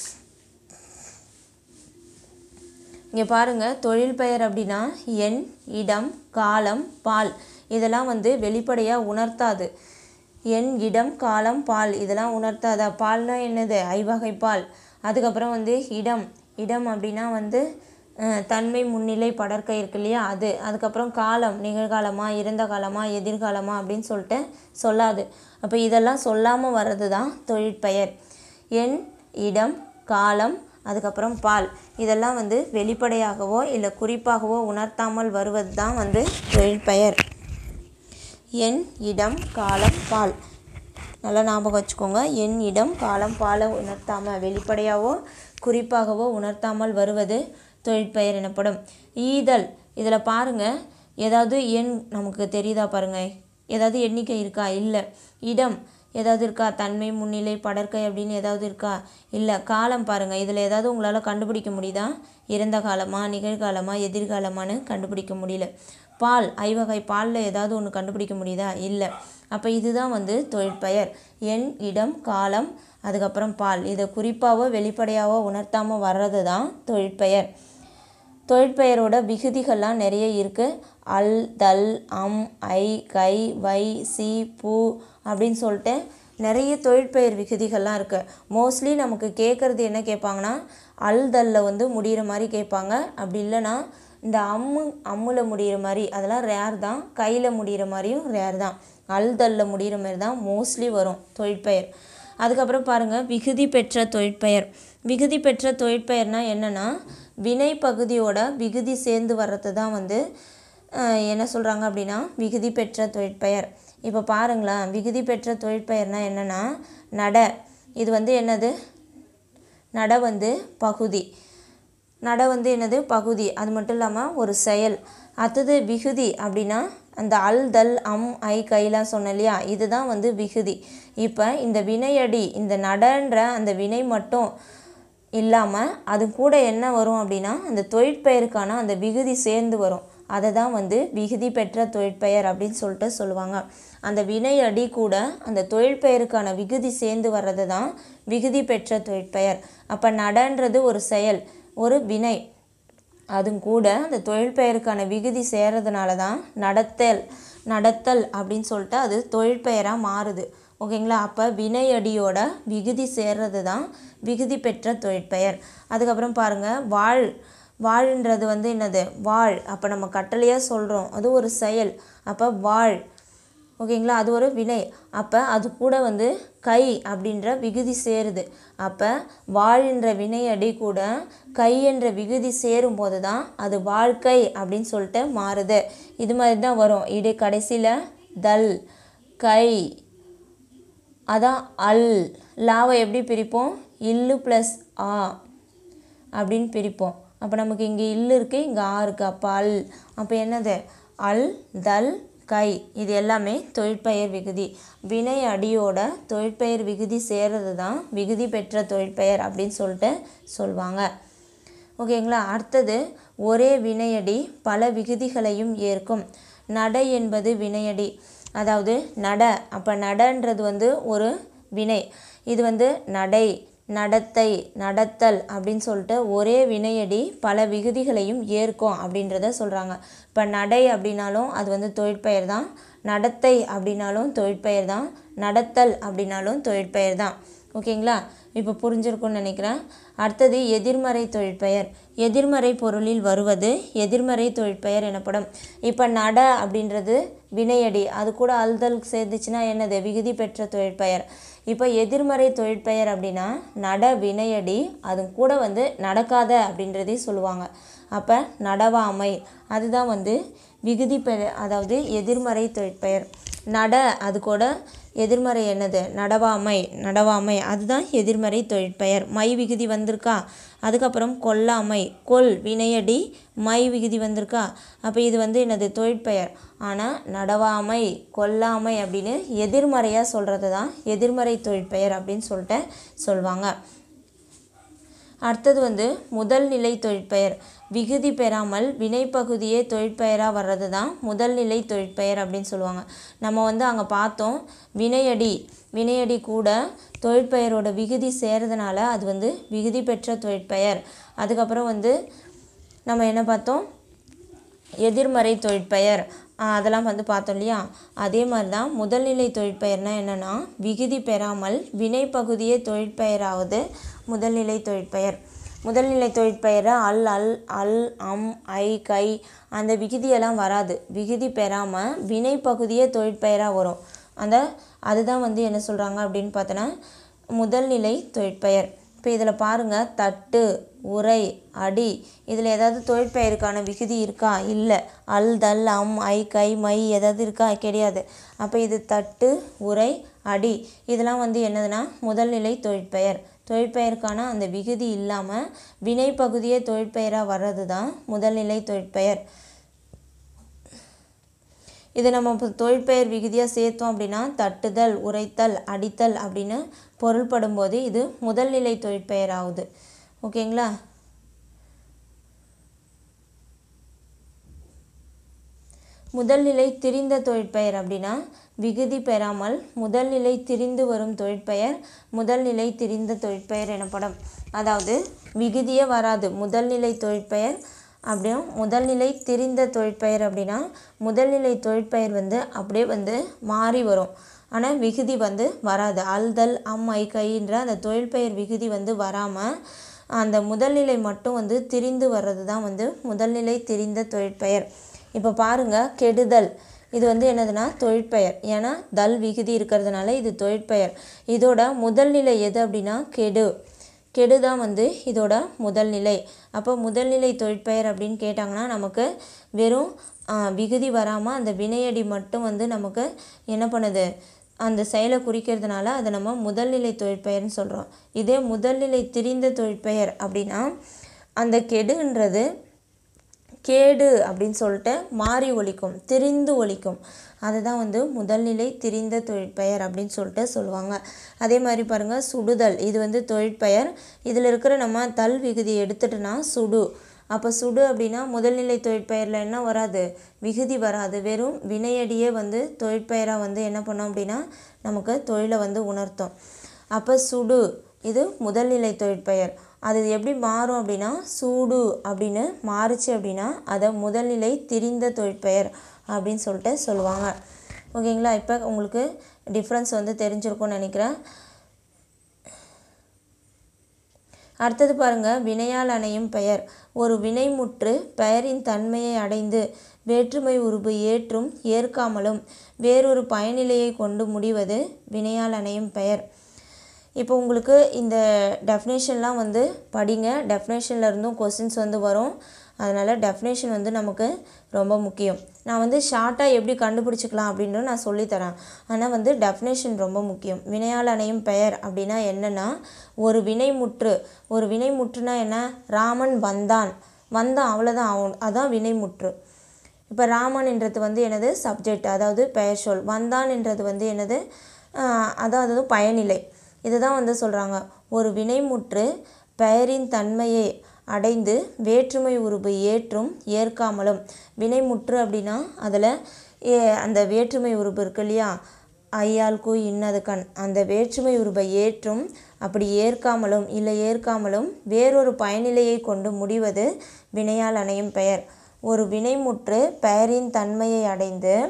இங்கே பாருங்கள் தொழில் பெயர் அப்படின்னா எண் இடம் காலம் பால் இதெல்லாம் வந்து வெளிப்படையாக உணர்த்தாது எண் இடம் காலம் பால் இதெல்லாம் உணர்த்தாதா பால்னா என்னது ஐவகை பால் அதுக்கப்புறம் வந்து இடம் இடம் அப்படின்னா வந்து அஹ், தன்மை முன்னிலை படர்க்கை இருக்கு இல்லையா அது அதுக்கப்புறம் காலம் நிகழ்காலமா இறந்த காலமா எதிர்காலமா அப்படின்னு சொல்லிட்டு சொல்லாது அப்போ இதெல்லாம் சொல்லாமல் வர்றது தான் தொழிற்பெயர் எண் இடம் காலம் அதுக்கப்புறம் பால் இதெல்லாம் வந்து வெளிப்படையாகவோ இல்லை குறிப்பாகவோ உணர்த்தாமல் வருவது தான் வந்து தொழிற்பெயர் எண் இடம் காலம் பால் நல்லா ஞாபகம் வச்சுக்கோங்க எண் இடம் காலம் பாலை உணர்த்தாமல் வெளிப்படையாகவோ குறிப்பாகவோ உணர்த்தாமல் வருவது தொழிற்பெயர் எனப்படும் ஈதல் இதில் பாருங்கள் ஏதாவது எண் நமக்கு தெரியுதா பாருங்கள் ஏதாவது எண்ணிக்கை இருக்கா இல்லை இடம் ஏதாவது இருக்கா தன்மை முன்னிலை படர்க்கை அப்படின்னு ஏதாவது இருக்கா இல்லை காலம் பாருங்கள் இதில் ஏதாவது உங்களால் கண்டுபிடிக்க முடியுதா இறந்த காலமா நிகழ்காலமா எதிர்காலமான்னு கண்டுபிடிக்க முடியல பால் ஐவகை பாலில் ஏதாவது ஒன்று கண்டுபிடிக்க முடியுதா இல்லை அப்போ இதுதான் வந்து தொழிற்பெயர் எண் இடம் காலம் அதுக்கப்புறம் பால் இதை குறிப்பாகவோ வெளிப்படையாவோ உணர்த்தாமல் வர்றது தான் தொழிற்பெயர் தொழிற்பெயரோட விகுதிகள்லாம் நிறைய இருக்குது அல் தல் அம் ஐ கை வை சி பூ அப்படின்னு சொல்லிட்டு நிறைய தொழிற்பெயர் விகுதிகள்லாம் இருக்குது மோஸ்ட்லி நமக்கு கேட்குறது என்ன கேட்பாங்கன்னா அல் தல்ல வந்து முடிகிற மாதிரி கேட்பாங்க அப்படி இல்லைன்னா இந்த அம்மு அம்முல முடிகிற மாதிரி அதெல்லாம் ரேர் தான் கையில் முடிகிற மாதிரியும் ரேர் தான் அல் தல்ல முடிகிற மாதிரி தான் மோஸ்ட்லி வரும் தொழிற்பெயர் அதுக்கப்புறம் பாருங்கள் விகுதி பெற்ற தொழிற்பெயர் விகுதி பெற்ற தொழிற்பெயர்னா என்னென்னா வினை பகுதியோட விகுதி சேர்ந்து வர்றது தான் வந்து அஹ், என்ன சொல்கிறாங்க அப்படின்னா விகுதி பெற்ற தொழிற்பெயர் இப்போ பாருங்களேன் விகுதி பெற்ற தொழிற்பெயர்னா என்னென்னா நட இது வந்து என்னது நட வந்து பகுதி நட வந்து என்னது பகுதி அது மட்டும் இல்லாமல் ஒரு செயல் அடுத்தது விகுதி அப்படின்னா அந்த அல் தல் அம் ஐ கைலாம் சொன்னேன் இல்லையா இதுதான் வந்து விகுதி இப்போ இந்த வினையடி இந்த நடன்ற அந்த வினை மட்டும் இல்லாமல் அது கூட என்ன வரும் அப்படின்னா அந்த தொழிற்பெயருக்கான அந்த விகுதி சேர்ந்து வரும் அதை தான் வந்து விகுதி பெற்ற தொழிற்பெயர் அப்படின்னு சொல்லிட்டு சொல்லுவாங்க அந்த வினை அடி கூட அந்த தொழிற்பெயருக்கான விகுதி சேர்ந்து வர்றது தான் விகுதி பெற்ற தொழிற்பெயர் அப்போ நடன்றது ஒரு செயல் ஒரு வினை அதுவும் கூட அந்த தொழிற்பெயருக்கான விகுதி சேர்றதுனால தான் நடத்தல் நடத்தல் அப்படின்னு சொல்லிட்டு அது தொழிற்பெயராக மாறுது ஓகேங்களா அப்போ வினையடியோட விகுதி சேர்றது தான் விகுதி பெற்ற தொழிற்பெயர் அதுக்கப்புறம் பாருங்கள் வாழ் வாழ்ன்றது வந்து என்னது வாழ் அப்போ நம்ம கட்டளையாக சொல்கிறோம் அது ஒரு செயல் அப்போ வாழ் ஓகேங்களா அது ஒரு வினை அப்போ அது கூட வந்து கை அப்படின்ற விகுதி சேருது அப்போ வாழ்ன்ற வினையடி கூட கை என்ற விகுதி சேரும்போது தான் அது வாழ்க்கை அப்படின்னு சொல்லிட்டு மாறுது இது மாதிரி தான் வரும் இது கடைசியில் தல் கை அதான் அல் லாவை எப்படி பிரிப்போம் இல்லு ப்ளஸ் ஆ அப்படின்னு பிரிப்போம் அப்போ நமக்கு இங்கே இல்லு இருக்குது இங்கே ஆ இருக்குது அப்போ அல் அப்போ என்னது அல் தல் கை இது எல்லாமே தொழிற்பெயர் விகுதி வினை அடியோட தொழிற்பெயர் விகுதி சேர்றது தான் விகுதி பெற்ற தொழிற்பெயர் அப்படின்னு சொல்லிட்டு சொல்லுவாங்க ஓகேங்களா அடுத்தது ஒரே வினையடி பல விகுதிகளையும் ஏற்கும் நடை என்பது வினையடி அதாவது நட அப்போ நடன்றது வந்து ஒரு வினை இது வந்து நடை நடத்தை நடத்தல் அப்படின்னு சொல்லிட்டு ஒரே வினையடி பல விகுதிகளையும் ஏற்கும் அப்படின்றத சொல்கிறாங்க இப்போ நடை அப்படின்னாலும் அது வந்து தொழிற்பெயர் தான் நடத்தை அப்படின்னாலும் தொழிற்பெயர் தான் நடத்தல் அப்படின்னாலும் தொழிற்பெயர் தான் ஓகேங்களா இப்போ புரிஞ்சிருக்கும்னு நினைக்கிறேன் அடுத்தது எதிர்மறை தொழிற்பெயர் எதிர்மறை பொருளில் வருவது எதிர்மறை தொழிற்பெயர் எனப்படும் இப்போ நட அப்படின்றது வினையடி அது கூட அல்தல் சேர்ந்துச்சுன்னா என்னது விகுதி பெற்ற தொழிற்பெயர் இப்போ எதிர்மறை தொழிற்பெயர் அப்படின்னா நட வினையடி அது கூட வந்து நடக்காத அப்படின்றதையும் சொல்லுவாங்க அப்போ நடவாமை அதுதான் வந்து விகுதி பெ அதாவது எதிர்மறை தொழிற்பெயர் நட அது கூட எதிர்மறை என்னது நடவாமை நடவாமை அதுதான் எதிர்மறை தொழிற்பெயர் மை விகுதி வந்திருக்கா அதுக்கப்புறம் கொல்லாமை கொல் வினையடி மை விகுதி வந்திருக்கா அப்போ இது வந்து என்னது தொழிற்பெயர் ஆனால் நடவாமை கொல்லாமை அப்படின்னு எதிர்மறையாக சொல்கிறது தான் எதிர்மறை தொழிற்பெயர் அப்படின்னு சொல்லிட்டு சொல்லுவாங்க அடுத்தது வந்து முதல் நிலை தொழிற்பெயர் விகுதி பெறாமல் வினைப்பகுதியே தொழிற்பெயராக வர்றது தான் முதல் நிலை தொழிற்பெயர் அப்படின்னு சொல்லுவாங்க நம்ம வந்து அங்கே பார்த்தோம் வினையடி வினையடி கூட தொழிற்பெயரோட விகுதி சேர்றதுனால அது வந்து விகுதி பெற்ற தொழிற்பெயர் அதுக்கப்புறம் வந்து நம்ம என்ன பார்த்தோம் எதிர்மறை தொழிற்பெயர் ஆஹ் அதெல்லாம் வந்து பார்த்தோம் இல்லையா அதே மாதிரி தான் முதல்நிலை தொழிற்பெயர்னா என்னென்னா விகுதி பெறாமல் வினைப்பகுதியே தொழிற்பெயராவது முதல்நிலை தொழிற்பெயர் முதல்நிலை தொழிற்பெயரை அல் அல் அல் அம் ஐ கை அந்த விகுதியெல்லாம் வராது விகுதி பெறாமல் வினைப்பகுதியே தொழிற்பெயராக வரும் அந்த அதுதான் வந்து என்ன சொல்கிறாங்க அப்படின்னு பார்த்தோன்னா முதல்நிலை தொழிற்பெயர் இப்போ இதில் பாருங்கள் தட்டு உரை அடி இதில் ஏதாவது தொழிற்பெயருக்கான விகுதி இருக்கா இல்லை அல் தல் அம் ஐ கை மை ஏதாவது இருக்கா கிடையாது அப்போ இது தட்டு உரை அடி இதெல்லாம் வந்து என்னதுன்னா முதல்நிலை தொழிற்பெயர் தொழிற்பெயருக்கான அந்த விகுதி இல்லாமல் வினைப்பகுதியே தொழிற்பெயராக வர்றது தான் முதல்நிலை தொழிற்பெயர் இது நம்ம இப்போ தொழிற்பெயர் விகுதியாக சேர்த்தோம் அப்படின்னா தட்டுதல் உரைத்தல் அடித்தல் அப்படின்னு பொருள்படும் போது இது முதல்நிலை தொழிற்பெயர் ஆகுது ஓகேங்களா முதல்நிலை திரிந்த தொழிற்பெயர் அப்படின்னா விகுதி பெறாமல் முதல்நிலை திரிந்து வரும் தொழிற்பெயர் முதல்நிலை திரிந்த தொழிற்பெயர் எனப்படும் அதாவது விகுதியே வராது முதல்நிலை தொழிற்பெயர் அப்படியும் முதல்நிலை திரிந்த தொழிற்பெயர் அப்படின்னா முதல்நிலை தொழிற்பெயர் வந்து அப்படியே வந்து மாறி வரும் ஆனால் விகுதி வந்து வராது அல்தல் அம் ஐ கைன்ற அந்த தொழிற்பெயர் விகுதி வந்து வராமல் அந்த முதல்நிலை மட்டும் வந்து திரிந்து வர்றது தான் வந்து முதல்நிலை திரிந்த தொழிற்பெயர் இப்போ பாருங்கள் கெடுதல் இது வந்து என்னதுன்னா தொழிற்பெயர் ஏன்னா தல் விகுதி இருக்கிறதுனால இது தொழிற்பெயர் இதோட முதல்நிலை எது அப்படின்னா கெடு கெடு தான் வந்து இதோட முதல்நிலை அப்போ முதல்நிலை தொழிற்பெயர் அப்படின்னு கேட்டாங்கன்னா நமக்கு வெறும் ஆ, விகுதி வராமல் அந்த வினையடி மட்டும் வந்து நமக்கு என்ன பண்ணுது அந்த செயலை குறிக்கிறதுனால அதை நம்ம முதல்நிலை தொழிற்பெயர்னு சொல்கிறோம் இதே முதல்நிலை திரிந்த தொழிற்பெயர் அப்படின்னா அந்த கெடுன்றது கேடு அப்படின்னு சொல்லிட்டு மாறி ஒலிக்கும் திரிந்து ஒலிக்கும் அதுதான் வந்து முதல்நிலை திரிந்த தொழிற்பெயர் அப்படின்னு சொல்லிட்டு சொல்லுவாங்க அதே மாதிரி பாருங்கள் சுடுதல் இது வந்து தொழிற்பெயர் இதில் இருக்கிற நம்ம தல் விகுதி எடுத்துட்டோன்னா சுடு அப்போ சுடு அப்படின்னா முதல்நிலை தொழிற்பெயரில் என்ன வராது விகுதி வராது வெறும் வினையடியே வந்து தொழிற்பெயராக வந்து என்ன பண்ணோம் அப்படின்னா நமக்கு தொழிலை வந்து உணர்த்தும் அப்போ சுடு இது முதல்நிலை தொழிற்பெயர் அது எப்படி மாறும் அப்படின்னா சூடு அப்படின்னு மாறுச்சு அப்படின்னா அதை முதல்நிலை திரிந்த தொழிற்பெயர் அப்படின்னு சொல்லிட்டு சொல்லுவாங்க ஓகேங்களா இப்போ உங்களுக்கு டிஃப்ரென்ஸ் வந்து தெரிஞ்சிருக்கும்னு நினைக்கிறேன் அடுத்தது பாருங்க வினையால் அணையும் பெயர் ஒரு வினைமுற்று பெயரின் தன்மையை அடைந்து வேற்றுமை உருபு ஏற்றும் ஏற்காமலும் வேறொரு பயனிலையை கொண்டு முடிவது வினையால் அணையும் பெயர் இப்போ உங்களுக்கு இந்த டெஃபினேஷன்லாம் வந்து படிங்க டெஃபினேஷனில் இருந்தும் கொஸ்டின்ஸ் வந்து வரும் அதனால் டெஃபினேஷன் வந்து நமக்கு ரொம்ப முக்கியம் நான் வந்து ஷார்ட்டாக எப்படி கண்டுபிடிச்சிக்கலாம் அப்படின்றது நான் சொல்லித்தரேன் ஆனால் வந்து டெஃபினேஷன் ரொம்ப முக்கியம் வினையால் அணையும் பெயர் அப்படின்னா என்னென்னா ஒரு வினைமுற்று ஒரு வினைமுற்றுனா என்ன ராமன் வந்தான் வந்தான் அவ்வளோதான் அவன் அதான் வினைமுற்று இப்போ ராமன்ன்றது வந்து என்னது சப்ஜெக்ட் அதாவது பெயர் சொல் வந்தான்ன்றது வந்து என்னது ஆஹ் அதாவது பயனிலை இதுதான் வந்து சொல்கிறாங்க ஒரு வினைமுற்று பெயரின் தன்மையை அடைந்து வேற்றுமை உருபு ஏற்றும் ஏற்காமலும் வினைமுற்று அப்படின்னா அதில் அந்த வேற்றுமை உருபு இருக்கு இல்லையா ஐயால் கு இன்னது கண் அந்த வேற்றுமை உருபை ஏற்றும் அப்படி ஏற்காமலும் இல்லை ஏற்காமலும் வேறொரு பயனிலையை கொண்டு முடிவது வினையால் அணையும் பெயர் ஒரு வினைமுற்று பெயரின் தன்மையை அடைந்து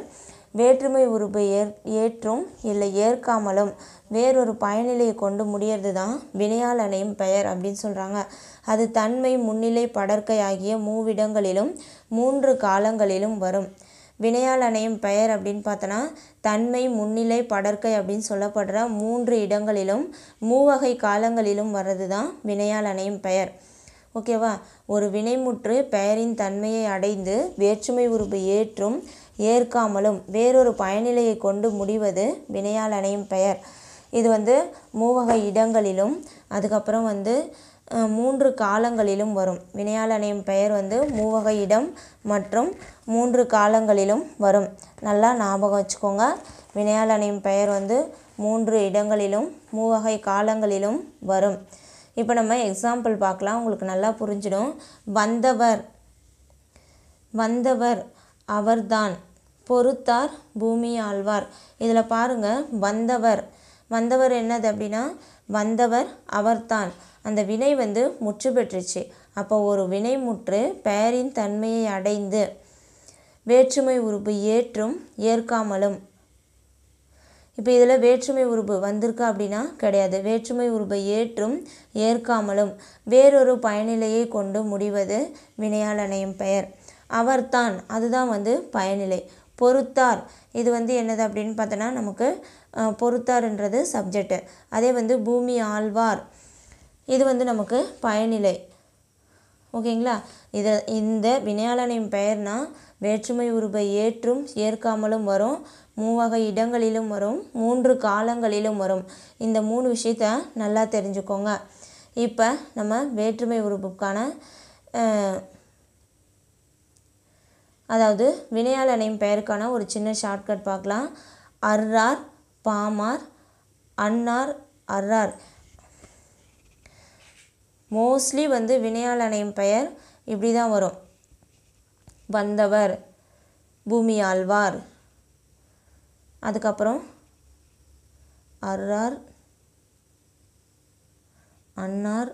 வேற்றுமை உருபு ஏற் ஏற்றும் இல்லை ஏற்காமலும் வேறொரு பயனிலையை கொண்டு முடியறது தான் வினையால் அணையும் பெயர் அப்படின்னு சொல்கிறாங்க அது தன்மை முன்னிலை படர்க்கை ஆகிய மூவிடங்களிலும் மூன்று காலங்களிலும் வரும் வினையால் அணையும் பெயர் அப்படின்னு பார்த்தோன்னா தன்மை முன்னிலை படர்க்கை அப்படின்னு சொல்லப்படுற மூன்று இடங்களிலும் மூவகை காலங்களிலும் வர்றது தான் வினையால் அணையும் பெயர் ஓகேவா ஒரு வினைமுற்று பெயரின் தன்மையை அடைந்து வேற்றுமை உருபு ஏற்றும் ஏற்காமலும் வேறொரு பயனிலையை கொண்டு முடிவது வினையால் அணையும் பெயர் இது வந்து மூவகை இடங்களிலும் அதுக்கப்புறம் வந்து அஹ், மூன்று காலங்களிலும் வரும் வினையால் அணையும் பெயர் வந்து மூவகை இடம் மற்றும் மூன்று காலங்களிலும் வரும் நல்லா ஞாபகம் வச்சுக்கோங்க வினையால் அணையும் பெயர் வந்து மூன்று இடங்களிலும் மூவகை காலங்களிலும் வரும் இப்போ நம்ம எக்ஸாம்பிள் பார்க்கலாம் உங்களுக்கு நல்லா புரிஞ்சிடும் வந்தவர் வந்தவர் அவர்தான் பொறுத்தார் பூமி ஆழ்வார் இதில் பாருங்க வந்தவர் வந்தவர் என்னது அப்படின்னா வந்தவர் அவர்தான் அந்த வினை வந்து முற்று பெற்றுச்சு அப்போ ஒரு வினை முற்று பெயரின் தன்மையை அடைந்து வேற்றுமை உறுப்பு ஏற்றும் ஏற்காமலும் இப்போ இதில் வேற்றுமை உருபு வந்திருக்கா அப்படின்னா கிடையாது வேற்றுமை உருபை ஏற்றும் ஏற்காமலும் வேறொரு பயனிலையை கொண்டு முடிவது வினையால் அணையும் பெயர் அவர்தான் அதுதான் வந்து பயனிலை பொறுத்தார் இது வந்து என்னது அப்படின்னு பார்த்தோன்னா நமக்கு அஹ், பொறுத்தார்ன்றது சப்ஜெக்ட் அதே வந்து பூமி ஆழ்வார் இது வந்து நமக்கு பயனிலை ஓகேங்களா இதை இந்த வினையாளனின் பெயர்னா வேற்றுமை உருபை ஏற்றும் ஏற்காமலும் வரும் மூவகை இடங்களிலும் வரும் மூன்று காலங்களிலும் வரும் இந்த மூணு விஷயத்த நல்லா தெரிஞ்சுக்கோங்க இப்போ நம்ம வேற்றுமை உருபுக்கான அஹ், அதாவது வினையாளனின் பெயருக்கான ஒரு சின்ன ஷார்ட்கட் பார்க்கலாம் அர்ரார் பாமார் அன்னார் அர்ரார் மோஸ்ட்லி வந்து வினையால் அணையும் பெயர் இப்படி தான் வரும் வந்தவர் பூமி ஆழ்வார் அதுக்கப்புறம் அர்ரார் அன்னார்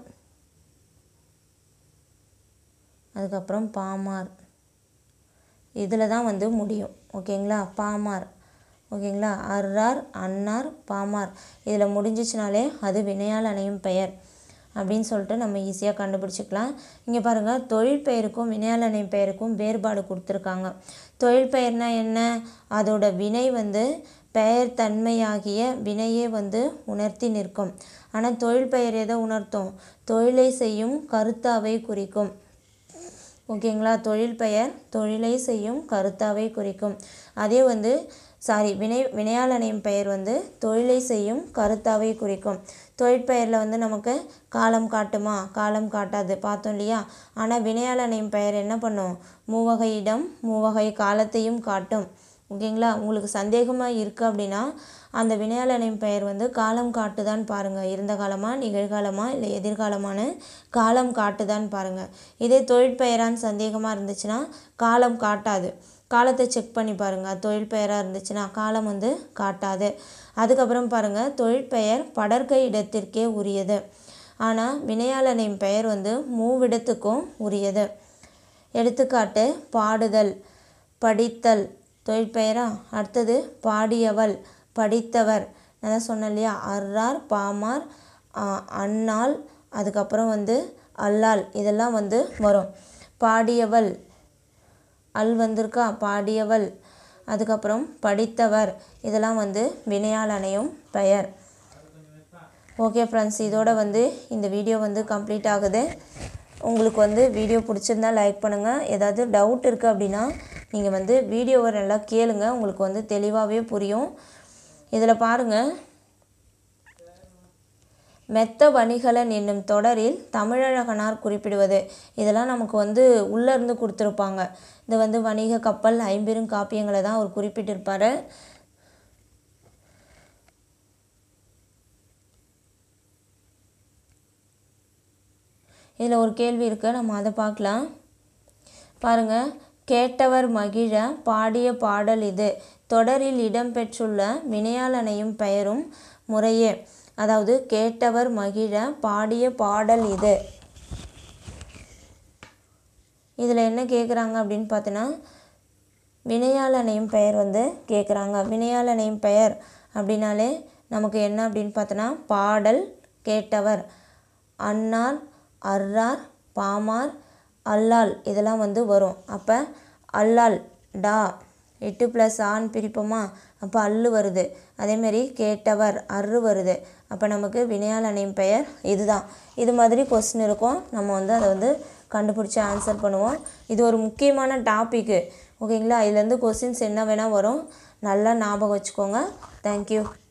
அதுக்கப்புறம் பாமார் இதில் தான் வந்து முடியும் ஓகேங்களா பாமார் ஓகேங்களா அர்ரார் அன்னார் பாமார் இதில் முடிஞ்சிச்சுனாலே அது வினையால் அணையும் பெயர் அப்படின்னு சொல்லிட்டு நம்ம ஈஸியாக கண்டுபிடிச்சிக்கலாம் இங்கே பாருங்கள் தொழில் பெயருக்கும் வினையால் அணையும் பெயருக்கும் வேறுபாடு கொடுத்துருக்காங்க தொழில் பெயர்னா என்ன அதோட வினை வந்து பெயர் தன்மையாகிய வினையே வந்து உணர்த்தி நிற்கும் ஆனால் தொழில் பெயர் எதை உணர்த்தும் தொழிலை செய்யும் கருத்தாவை குறிக்கும் ஓகேங்களா தொழில் பெயர் தொழிலை செய்யும் கருத்தாவை குறிக்கும் அதே வந்து சாரி வினை வினையாளனையும் பெயர் வந்து தொழிலை செய்யும் கருத்தாவை குறிக்கும் தொழிற்பெயரில் வந்து நமக்கு காலம் காட்டுமா காலம் காட்டாது பார்த்தோம் இல்லையா ஆனால் வினையாளனையும் பெயர் என்ன பண்ணும் மூவகை இடம் மூவகை காலத்தையும் காட்டும் ஓகேங்களா உங்களுக்கு சந்தேகமாக இருக்குது அப்படின்னா அந்த வினையாளனின் பெயர் வந்து காலம் காட்டுதான்னு பாருங்கள் இருந்த காலமா நிகழ்காலமா இல்லை எதிர்காலமான காலம் காட்டுதான்னு பாருங்கள் இதே தொழிற்பெயரான்னு சந்தேகமாக இருந்துச்சுன்னா காலம் காட்டாது காலத்தை செக் பண்ணி பாருங்கள் தொழில் பெயராக இருந்துச்சுன்னா காலம் வந்து காட்டாது அதுக்கப்புறம் பாருங்கள் தொழிற்பெயர் படர்க்கை இடத்திற்கே உரியது ஆனால் வினையாளனின் பெயர் வந்து மூவிடத்துக்கும் உரியது எடுத்துக்காட்டு பாடுதல் படித்தல் தொழிற்பெயரா அடுத்தது பாடியவள் படித்தவர் நான் தான் சொன்னேன் இல்லையா அர்ரார் பாமார் ஆ, அன்னாள் அதுக்கப்புறம் வந்து அல்லாள் இதெல்லாம் வந்து வரும் பாடியவள் அல் வந்திருக்கா பாடியவள் அதுக்கப்புறம் படித்தவர் இதெல்லாம் வந்து வினையால் அணையும் பெயர் ஓகே ஃப்ரெண்ட்ஸ் இதோட வந்து இந்த வீடியோ வந்து கம்ப்ளீட் ஆகுது உங்களுக்கு வந்து வீடியோ பிடிச்சிருந்தா லைக் பண்ணுங்கள் ஏதாவது டவுட் இருக்குது அப்படின்னா நீங்கள் வந்து வீடியோவை நல்லா கேளுங்க உங்களுக்கு வந்து தெளிவாகவே புரியும் இதில் பாருங்கள் மெத்த வணிகலன் என்னும் தொடரில் தமிழழகனார் குறிப்பிடுவது இதெல்லாம் நமக்கு வந்து உள்ளே இருந்து கொடுத்துருப்பாங்க இது வந்து வணிக கப்பல் ஐம்பெரும் காப்பியங்களை தான் அவர் குறிப்பிட்டிருப்பார் இதில் ஒரு கேள்வி இருக்குது நம்ம அதை பார்க்கலாம் பாருங்க கேட்டவர் மகிழ பாடிய பாடல் இது தொடரில் இடம்பெற்றுள்ள வினையாளனையும் பெயரும் முறையே அதாவது கேட்டவர் மகிழ பாடிய பாடல் இது இதில் என்ன கேட்குறாங்க அப்படின்னு பார்த்தோன்னா வினையால் அணையும் பெயர் வந்து கேட்குறாங்க வினையால் அணையும் பெயர் அப்படின்னாலே நமக்கு என்ன அப்படின்னு பார்த்தோன்னா பாடல் கேட்டவர் அன்னார் அர்ரார் பாமார் அல்லால் இதெல்லாம் வந்து வரும் அப்போ அல்லால் டா எட்டு ப்ளஸ் ஆன் பிரிப்போமா அப்போ அல்லு வருது அதேமாரி கேட்டவர் அரு வருது அப்போ நமக்கு வினையால் அணையும் பெயர் இதுதான் இது மாதிரி கொஸ்டின் இருக்கும் நம்ம வந்து அதை வந்து கண்டுபிடிச்சி ஆன்சர் பண்ணுவோம் இது ஒரு முக்கியமான டாப்பிக்கு ஓகேங்களா இதுலேருந்து கொஸ்டின்ஸ் என்ன வேணால் வரும் நல்லா ஞாபகம் வச்சுக்கோங்க தேங்க்யூ